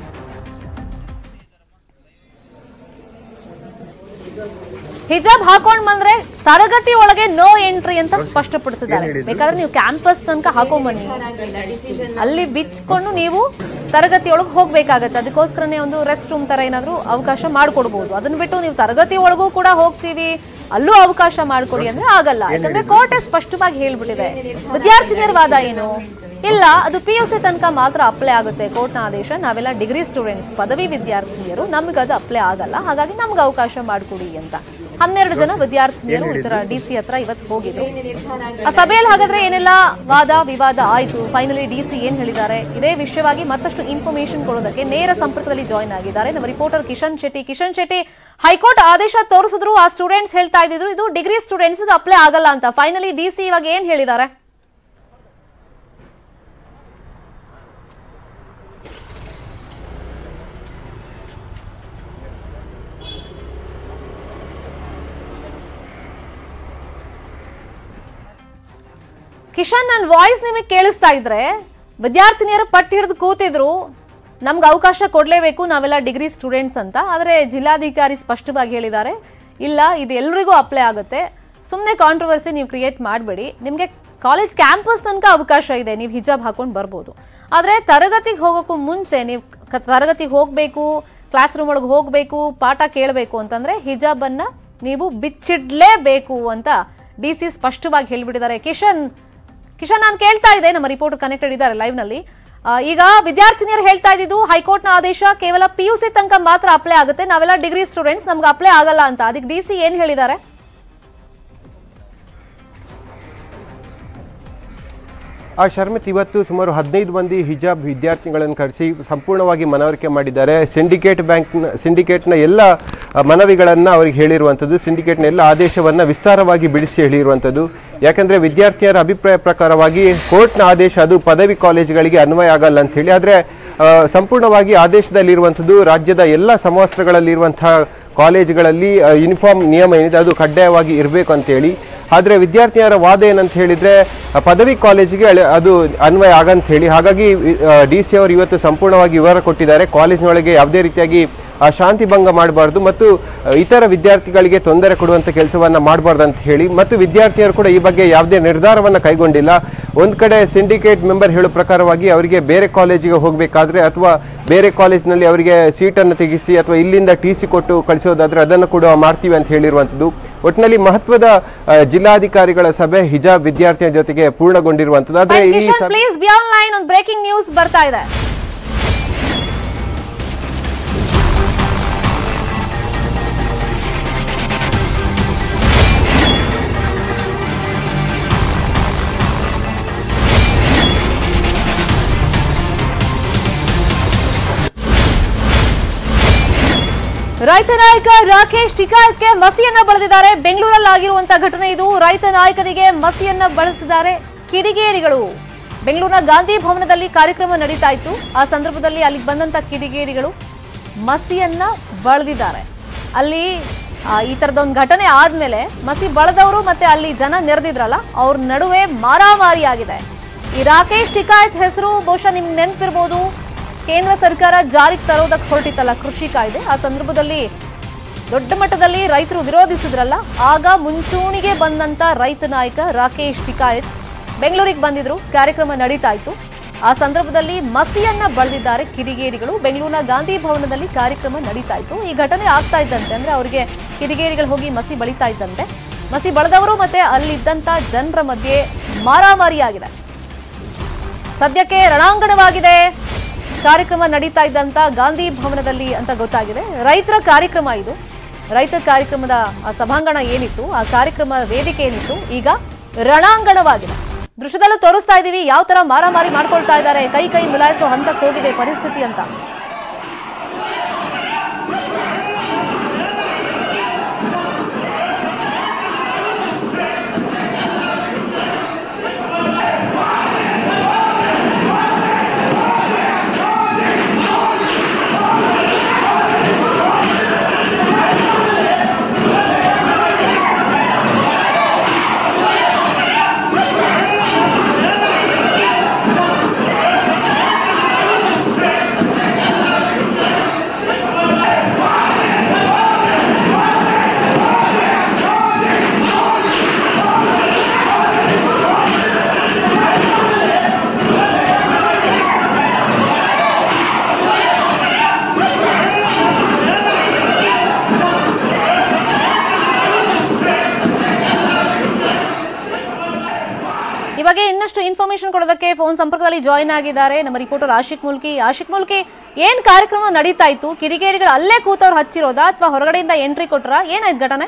ಹಿಜಾಬ್ ಹಾಕೊಂಡ್ ಬಂದ್ರೆ ತರಗತಿ ಒಳಗೆ ನೋ ಎಂಟ್ರಿ ಅಂತ ಸ್ಪಷ್ಟಪಡಿಸಿದ್ದಾರೆ ಬೇಕಾದ್ರೆ ನೀವು ಕ್ಯಾಂಪಸ್ ತನಕ ಹಾಕೊಂಡ್ ಬನ್ನಿ ಅಲ್ಲಿ ಬಿಚ್ಕೊಂಡು ನೀವು ತರಗತಿ ಒಳಗೆ ಹೋಗ್ಬೇಕಾಗತ್ತೆ ಅದಕ್ಕೋಸ್ಕರನೇ ಒಂದು ರೆಸ್ಟ್ ರೂಮ್ ತರ ಏನಾದ್ರೂ ಅವಕಾಶ ಮಾಡ್ಕೊಡ್ಬೋದು ಅದನ್ನ ಬಿಟ್ಟು ನೀವು ತರಗತಿ ಒಳಗೂ ಕೂಡ ಹೋಗ್ತೀವಿ ಅಲ್ಲೂ ಅವಕಾಶ ಮಾಡ್ಕೊಡಿ ಅಂದ್ರೆ ಆಗಲ್ಲ ಯಾಕಂದ್ರೆ ಕೋರ್ಟೆ ಸ್ಪಷ್ಟವಾಗಿ ಹೇಳ್ಬಿಟ್ಟಿದೆ ವಿದ್ಯಾರ್ಥಿನಿಯರ ವಾದ ಏನು ಇಲ್ಲ ಅದು ಪಿ ಯು ಸಿ ತನಕ ಮಾತ್ರ ಅಪ್ಲೈ ಆಗುತ್ತೆ ಕೋರ್ಟ್ನ ಆದೇಶ ನಾವೆಲ್ಲ ಡಿಗ್ರಿ ಸ್ಟೂಡೆಂಟ್ಸ್ ಪದವಿ ವಿದ್ಯಾರ್ಥಿನಿಯರು ನಮ್ಗೆ ಅದು ಅಪ್ಲೈ ಆಗಲ್ಲ ಹಾಗಾಗಿ ನಮ್ಗೆ ಅವಕಾಶ ಮಾಡಿಕೊಡಿ ಅಂತ ಹನ್ನೆರಡು ಜನ ವಿದ್ಯಾರ್ಥಿನಿಯರು ಈ ತರ ಡಿ ಸಿ ಹತ್ರ ಇವತ್ತು ಹೋಗಿದ್ರು ಆ ಸಭೆಯಲ್ಲಿ ಹಾಗಾದ್ರೆ ಏನೆಲ್ಲ ವಾದ ವಿವಾದ ಆಯ್ತು ಫೈನಲಿ ಡಿ ಸಿ ಏನ್ ಹೇಳಿದ್ದಾರೆ ಇದೇ ವಿಷಯವಾಗಿ ಮತ್ತಷ್ಟು ಇನ್ಫಾರ್ಮೇಶನ್ ಕೊಡೋದಕ್ಕೆ ನೇರ ಸಂಪರ್ಕದಲ್ಲಿ ಜಾಯ್ನ್ ಆಗಿದ್ದಾರೆ ನಮ್ಮ ರಿಪೋರ್ಟರ್ ಕಿಶನ್ ಶೆಟ್ಟಿ ಕಿಶನ್ ಶೆಟ್ಟಿ ಹೈಕೋರ್ಟ್ ಆದೇಶ ತೋರಿಸಿದ್ರು ಆ ಸ್ಟೂಡೆಂಟ್ಸ್ ಹೇಳ್ತಾ ಇದ್ದಿದ್ರು ಇದು ಡಿಗ್ರಿ ಸ್ಟೂಡೆಂಟ್ಸ್ ಇದು ಅಪ್ಲೈ ಆಗಲ್ಲ ಅಂತ ಫೈನಲಿ ಡಿ ಸಿ ಇವಾಗ ಏನ್ ಹೇಳಿದ್ದಾರೆ ಕಿಶನ್ ನನ್ನ ವಾಯ್ಸ್ ನಿಮಗೆ ಕೇಳಿಸ್ತಾ ಇದ್ರೆ ವಿದ್ಯಾರ್ಥಿನಿಯರು ಪಟ್ಟು ಹಿಡಿದು ಕೂತಿದ್ರು ನಮ್ಗೆ ಅವಕಾಶ ಕೊಡಲೇಬೇಕು ನಾವೆಲ್ಲ ಡಿಗ್ರಿ ಸ್ಟೂಡೆಂಟ್ಸ್ ಅಂತ ಆದರೆ ಜಿಲ್ಲಾಧಿಕಾರಿ ಸ್ಪಷ್ಟವಾಗಿ ಹೇಳಿದ್ದಾರೆ ಇಲ್ಲ ಇದು ಎಲ್ರಿಗೂ ಅಪ್ಲೈ ಆಗುತ್ತೆ ಸುಮ್ಮನೆ ಕಾಂಟ್ರವರ್ಸಿ ನೀವು ಕ್ರಿಯೇಟ್ ಮಾಡಬೇಡಿ ನಿಮಗೆ ಕಾಲೇಜ್ ಕ್ಯಾಂಪಸ್ ತನಕ ಅವಕಾಶ ಇದೆ ನೀವು ಹಿಜಾಬ್ ಹಾಕೊಂಡು ಬರ್ಬೋದು ಆದರೆ ತರಗತಿಗೆ ಹೋಗೋಕ್ಕೂ ಮುಂಚೆ ನೀವು ಕ- ತರಗತಿಗೆ ಹೋಗಬೇಕು ಕ್ಲಾಸ್ ರೂಮ್ ಒಳಗೆ ಹೋಗಬೇಕು ಪಾಠ ಕೇಳಬೇಕು ಅಂತಂದ್ರೆ ಹಿಜಾಬನ್ನ ನೀವು ಬಿಚ್ಚಿಡ್ಲೇಬೇಕು ಅಂತ ಡಿ ಸಿ ಸ್ಪಷ್ಟವಾಗಿ ಹೇಳ್ಬಿಟ್ಟಿದ್ದಾರೆ ಕಿಶನ್ ಕಿಶನ್ ನಾನು ಕೇಳ್ತಾ ಇದ್ದೆ ನಮ್ಮ ರಿಪೋರ್ಟರ್ ಕನೆಕ್ಟೆಡ್ ಇದ್ದಾರೆ ಲೈವ್ ನಲ್ಲಿ ಆ, ಈಗ ವಿದ್ಯಾರ್ಥಿನಿಯರು ಹೇಳ್ತಾ ಇದ್ದಿದ್ದು ಹೈಕೋರ್ಟ್ನ ಆದೇಶ ಕೇವಲ ಪಿ ಯು ಸಿ ತನಕ ಮಾತ್ರ ಅಪ್ಲೈ ಆಗುತ್ತೆ ನಾವೆಲ್ಲ ಡಿಗ್ರಿ ಸ್ಟೂಡೆಂಟ್ಸ್ ನಮ್ಗೆ ಅಪ್ಲೈ ಆಗಲ್ಲ ಅಂತ ಅದಕ್ಕೆ ಡಿ ಸಿ ಏನ್ ಹೇಳಿದ್ದಾರೆ ಆ ಶರ್ಮಿತ್ ಇವತ್ತು ಸುಮಾರು ಹದಿನೈದು ಮಂದಿ ಹಿಜಾಬ್ ವಿದ್ಯಾರ್ಥಿಗಳನ್ನು ಕರೆಸಿ ಸಂಪೂರ್ಣವಾಗಿ ಮನವರಿಕೆ ಮಾಡಿದ್ದಾರೆ ಸಿಂಡಿಕೇಟ್ ಬ್ಯಾಂಕ್ನ ಸಿಂಡಿಕೇಟ್ನ ಎಲ್ಲ ಆ, ಮನವಿಗಳನ್ನು ಅವರಿಗೆ ಹೇಳಿರುವಂಥದ್ದು ಸಿಂಡಿಕೇಟ್ನ ಎಲ್ಲ ಆದೇಶವನ್ನು ವಿಸ್ತಾರವಾಗಿ ಬಿಡಿಸಿ ಹೇಳಿರುವಂಥದ್ದು ಯಾಕಂದರೆ ವಿದ್ಯಾರ್ಥಿಯರ ಅಭಿಪ್ರಾಯ ಪ್ರಕಾರವಾಗಿ ಕೋರ್ಟ್ನ ಆದೇಶ ಅದು ಪದವಿ ಕಾಲೇಜುಗಳಿಗೆ ಅನ್ವಯ ಆಗಲ್ಲ ಅಂತ ಹೇಳಿ ಆದರೆ ಆ, ಸಂಪೂರ್ಣವಾಗಿ ಆದೇಶದಲ್ಲಿರುವಂಥದ್ದು ರಾಜ್ಯದ ಎಲ್ಲ ಸಮವಸ್ತ್ರಗಳಲ್ಲಿರುವಂತಹ ಕಾಲೇಜುಗಳಲ್ಲಿ ಆ, ಯೂನಿಫಾರ್ಮ್ ನಿಯಮ ಏನಿದೆ ಅದು ಕಡ್ಡಾಯವಾಗಿ ಇರಬೇಕು ಅಂತೇಳಿ ಆದರೆ ವಿದ್ಯಾರ್ಥಿಯರ ವಾದ ಏನಂತ ಹೇಳಿದರೆ ಪದವಿ ಕಾಲೇಜಿಗೆ ಅಳೆ- ಅದು ಅನ್ವಯ ಆಗಂತ ಹೇಳಿ ಹಾಗಾಗಿ ಡಿ ಸಿ ಅವರು ಇವತ್ತು ಸಂಪೂರ್ಣವಾಗಿ ವಿವರ ಕೊಟ್ಟಿದ್ದಾರೆ ಕಾಲೇಜಿನೊಳಗೆ ಯಾವುದೇ ರೀತಿಯಾಗಿ ಆ ಶಾಂತಿ ಭಂಗ ಮಾಡಬಾರ್ದು ಮತ್ತು ಆ, ಇತರ ವಿದ್ಯಾರ್ಥಿಗಳಿಗೆ ತೊಂದರೆ ಕೊಡುವಂಥ ಕೆಲಸವನ್ನ ಮಾಡಬಾರ್ದು ಅಂತ ಹೇಳಿ ಮತ್ತು ವಿದ್ಯಾರ್ಥಿಯರು ಕೂಡ ಈ ಬಗ್ಗೆ ಯಾವುದೇ ನಿರ್ಧಾರವನ್ನು ಕೈಗೊಂಡಿಲ್ಲ ಒಂದು ಕಡೆ ಸಿಂಡಿಕೇಟ್ ಮೆಂಬರ್ ಹೇಳೋ ಪ್ರಕಾರವಾಗಿ ಅವರಿಗೆ ಬೇರೆ ಕಾಲೇಜಿಗೆ ಹೋಗಬೇಕಾದ್ರೆ ಅಥವಾ ಬೇರೆ ಕಾಲೇಜಿನಲ್ಲಿ ಅವರಿಗೆ ಸೀಟನ್ನು ತೆಗಿಸಿ ಅಥವಾ ಇಲ್ಲಿಂದ ಟಿ ಸಿ ಕೊಟ್ಟು ಕಳಿಸೋದಾದ್ರೆ ಅದನ್ನು ಕೂಡ ಮಾಡ್ತೀವಿ ಅಂತ ಹೇಳಿರುವಂಥದ್ದು ಒಟ್ಟಿನಲ್ಲಿ ಮಹತ್ವದ ಆ, ಜಿಲ್ಲಾಧಿಕಾರಿಗಳ ಸಭೆ ಹಿಜಾಬ್ ವಿದ್ಯಾರ್ಥಿಯ ಜೊತೆಗೆ ಪೂರ್ಣಗೊಂಡಿರುವಂಥದ್ದು ಆದರೆ ಈ ಕಿಶನ್ ಸಭೆ ಪ್ಲೀಸ್ ಬಿ ಆನ್ ಲೈನ್ ಒಂದು ಬ್ರೇಕಿಂಗ್ ನ್ಯೂಸ್ ಬರ್ತಾ ಇದೆ ರೈತ ನಾಯಕ ರಾಕೇಶ್ ಟಿಕಾಯತ್ಗೆ ಮಸಿಯನ್ನ ಬಳದಿದ್ದಾರೆ ಬೆಂಗಳೂರಲ್ಲಿ ಆಗಿರುವಂತ ಘಟನೆ ಇದು ರೈತ ನಾಯಕನಿಗೆ ಮಸಿಯನ್ನ ಬಳಸಿದ್ದಾರೆ ಕಿಡಿಗೇಡಿಗಳು ಬೆಂಗಳೂರಿನ ಗಾಂಧಿ ಭವನದಲ್ಲಿ ಕಾರ್ಯಕ್ರಮ ನಡೀತಾ ಇತ್ತು ಆ ಸಂದರ್ಭದಲ್ಲಿ ಅಲ್ಲಿಗೆ ಬಂದಂತ ಕಿಡಿಗೇಡಿಗಳು ಮಸಿಯನ್ನ ಬಳದಿದ್ದಾರೆ ಅಲ್ಲಿ ಆ, ಈ ತರದೊಂದು ಘಟನೆ ಆದ್ಮೇಲೆ ಮಸಿ ಬಳದವರು ಮತ್ತೆ ಅಲ್ಲಿ ಜನ ನೆರೆದಿದ್ರಲ್ಲ ಅವ್ರ ನಡುವೆ ಮಾರಾಮಾರಿ ಆಗಿದೆ ಈ ರಾಕೇಶ್ ಟಿಕಾಯತ್ ಹೆಸರು ಬಹುಶಃ ನಿಮ್ಗೆ ನೆನಪಿರ್ಬೋದು ಕೇಂದ್ರ ಸರ್ಕಾರ ಜಾರಿಗೆ ತರೋದಕ್ಕೆ ಹೊರಟಿತ್ತಲ್ಲ ಕೃಷಿ ಕಾಯ್ದೆ ಆ ಸಂದರ್ಭದಲ್ಲಿ ದೊಡ್ಡ ಮಟ್ಟದಲ್ಲಿ ರೈತರು ವಿರೋಧಿಸಿದ್ರಲ್ಲ ಆಗ ಮುಂಚೂಣಿಗೆ ಬಂದಂತ ರೈತ ನಾಯಕ ರಾಕೇಶ್ ಟಿಕಾಯತ್ ಬೆಂಗಳೂರಿಗೆ ಬಂದಿದ್ರು ಕಾರ್ಯಕ್ರಮ ನಡೀತಾ ಇತ್ತು ಆ ಸಂದರ್ಭದಲ್ಲಿ ಮಸಿಯನ್ನ ಬಳದಿದ್ದಾರೆ ಕಿಡಿಗೇಡಿಗಳು ಬೆಂಗಳೂರಿನ ಗಾಂಧಿ ಭವನದಲ್ಲಿ ಕಾರ್ಯಕ್ರಮ ನಡೀತಾ ಇತ್ತು ಈ ಘಟನೆ ಆಗ್ತಾ ಇದ್ದಂತೆ ಅಂದ್ರೆ ಅವರಿಗೆ ಕಿಡಿಗೇಡಿಗಳು ಹೋಗಿ ಮಸಿ ಬಳಿತಾ ಇದ್ದಂತೆ ಮಸಿ ಬಳದವರು ಮತ್ತೆ ಅಲ್ಲಿದ್ದಂತ ಜನರ ಮಧ್ಯೆ ಮಾರಾಮಾರಿ ಆಗಿದೆ ಸದ್ಯಕ್ಕೆ ರಣಾಂಗಣವಾಗಿದೆ ಕಾರ್ಯಕ್ರಮ ನಡೀತಾ ಇದ್ದಂತ ಗಾಂಧಿ ಭವನದಲ್ಲಿ ಅಂತ ಗೊತ್ತಾಗಿದೆ ರೈತರ ಕಾರ್ಯಕ್ರಮ ಇದು ರೈತ ಕಾರ್ಯಕ್ರಮದ ಆ ಸಭಾಂಗಣ ಏನಿತ್ತು ಆ ಕಾರ್ಯಕ್ರಮ ವೇದಿಕೆ ಏನಿತ್ತು ಈಗ ರಣಾಂಗಣವಾಗಿದೆ ದೃಶ್ಯದಲ್ಲೂ ತೋರಿಸ್ತಾ ಇದೀವಿ ಯಾವ ತರ ಮಾರಾಮಾರಿ ಮಾಡ್ಕೊಳ್ತಾ ಇದ್ದಾರೆ ಕೈ ಕೈ ಮಿಲಾಯಿಸೋ ಹಂತಕ್ಕೆ ಹೋಗಿದೆ ಪರಿಸ್ಥಿತಿ ಅಂತ ಈ ಬಗ್ಗೆ ಇನ್ನಷ್ಟು ಇನ್ಫಾರ್ಮೇಶನ್ ಕೊಡೋದಕ್ಕೆ ಫೋನ್ ಸಂಪರ್ಕದಲ್ಲಿ ಜಾಯಿನ್ ಆಗಿದ್ದಾರೆ ನಮ್ಮ ರಿಪೋರ್ಟರ್ ಆಶಿಕ್ ಮುಲ್ಕಿ ಆಶಿಕ್ ಮುಲ್ಕಿ ಏನ್ ಕಾರ್ಯಕ್ರಮ ನಡೀತಾ ಇತ್ತು ಕಿಡಿಗೇಡಿಗಳು ಅಲ್ಲೇ ಕೂತವ್ರು ಹಚ್ಚಿರೋದಾ ಅಥವಾ ಹೊರಗಡೆಯಿಂದ ಎಂಟ್ರಿ ಕೊಟ್ರಾ ಏನಾಯ್ತು ಘಟನೆ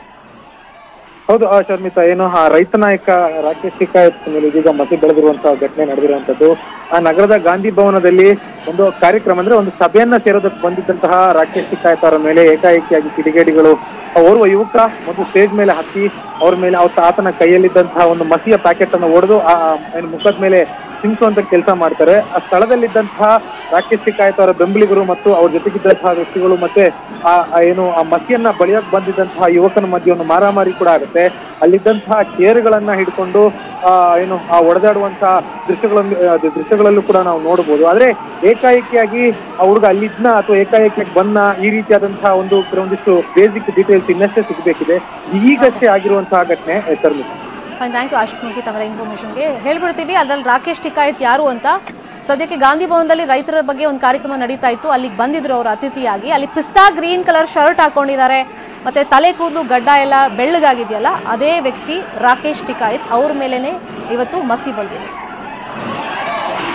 ಹೌದು ಆ ಶರ್ಮಿತಾ ಏನು ಆ ರೈತ ನಾಯಕ ರಾಕೇಶ್ ಟಿಕಾಯತ್ ಮೇಲೆ ಇದೀಗ ಮಸಿ ಬೆಳೆದಿರುವಂತಹ ಘಟನೆ ನಡೆದಿರುವಂತದ್ದು ಆ ನಗರದ ಗಾಂಧಿ ಭವನದಲ್ಲಿ ಒಂದು ಕಾರ್ಯಕ್ರಮ ಅಂದ್ರೆ ಒಂದು ಸಭೆಯನ್ನ ಸೇರೋದಕ್ಕೆ ಬಂದಿದ್ದಂತಹ ರಾಕೇಶ್ ಟಿಕಾಯತ್ ಅವರ ಮೇಲೆ ಏಕಾಏಕಿಯಾಗಿ ಕಿಡಿಗೇಡಿಗಳು ಆ ಓರ್ವ ಯುವಕ ಒಂದು ಸ್ಟೇಜ್ ಮೇಲೆ ಹತ್ತಿ ಅವ್ರ ಮೇಲೆ ಅವತ್ತ ಆತನ ಕೈಯಲ್ಲಿದ್ದಂತಹ ಒಂದು ಮಸಿಯ ಪ್ಯಾಕೆಟ್ ಅನ್ನು ಒಡೆದು ಆ ಏನು ಮುಖದ ಮೇಲೆ ಸಿಂಗಿಸುವಂತ ಕೆಲಸ ಮಾಡ್ತಾರೆ ಆ ಸ್ಥಳದಲ್ಲಿದ್ದಂತಹ ರಾಕೇಶ್ ಟಿಕಾಯತ್ ಅವರ ಬೆಂಬಲಿಗರು ಮತ್ತು ಅವ್ರ ಜೊತೆಗಿದ್ದಂತಹ ವ್ಯಕ್ತಿಗಳು ಮತ್ತೆ ಆ ಆ ಏನು ಆ ಮಸಿಯನ್ನ ಬಳಿಯಕ್ ಬಂದಿದ್ದಂತಹ ಯುವಕನ ಮಧ್ಯೆ ಒಂದು ಮಾರಾಮಾರಿ ಕೂಡ ಆಗುತ್ತೆ ಅಲ್ಲಿದ್ದಂತಹ ಚೇರ್ಗಳನ್ನ ಹಿಡ್ಕೊಂಡು ಆ ಏನು ಆ ಒಡೆದಾಡುವಂತಹ ದೃಶ್ಯಗಳನ್ನು ಆ, ದೃಶ್ಯಗಳಲ್ಲೂ ಕೂಡ ನಾವು ನೋಡಬಹುದು ಆದ್ರೆ ಏಕಾಏಕಿಯಾಗಿ ಆ ಹುಡುಗ ಅಲ್ಲಿದ್ನ ಅಥವಾ ಏಕಾಏಕಿಯಾಗಿ ಬಂದ ಈ ರೀತಿಯಾದಂತಹ ಒಂದು ಕೆಲವೊಂದಿಷ್ಟು ಬೇಸಿಕ್ ಡೀಟೇಲ್ಸ್ ಇನ್ನಷ್ಟೇ ಸಿಗಬೇಕಿದೆ ಈಗಷ್ಟೇ ಆಗಿರುವಂತಹ ಘಟನೆ Sharmita fine thank you Ashik Mulki ತಮ್ಮ ಇನ್ಫಾರ್ಮೇಶನ್ಗೆ ಹೇಳ್ಬಿಡ್ತೀವಿ ಅದ್ರಲ್ಲಿ ರಾಕೇಶ್ ಟಿಕಾಯತ್ ಯಾರು ಅಂತ ಸದ್ಯಕ್ಕೆ ಗಾಂಧಿ ಭವನದಲ್ಲಿ ರೈತರ ಬಗ್ಗೆ ಒಂದು ಕಾರ್ಯಕ್ರಮ ನಡೀತಾ ಇತ್ತು ಅಲ್ಲಿಗೆ ಬಂದಿದ್ರು ಅವರು ಅತಿಥಿಯಾಗಿ ಅಲ್ಲಿ ಪಿಸ್ತಾ ಗ್ರೀನ್ ಕಲರ್ ಶರ್ಟ್ ಹಾಕೊಂಡಿದ್ದಾರೆ ಮತ್ತೆ ತಲೆ ಕೂದಲು ಗಡ್ಡ ಎಲ್ಲ ಬೆಳ್ಳಗಾಗಿದೆಯಲ್ಲ ಅದೇ ವ್ಯಕ್ತಿ ರಾಕೇಶ್ ಟಿಕಾಯತ್ ಅವ್ರ ಮೇಲೇನೆ ಇವತ್ತು ಮಸಿ ಬಳ್ದಿದೆ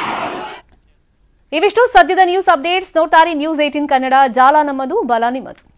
ಇವಿಷ್ಟು ಸದ್ಯದ ನ್ಯೂಸ್ ಅಪ್ಡೇಟ್ಸ್ ನೋಡ್ತಾರೆ ನ್ಯೂಸ್ ಏಟೀನ್ ಕನ್ನಡ ಜಾಲ ನಮ್ಮದು ಬಲ ನಿಮ್ಮದು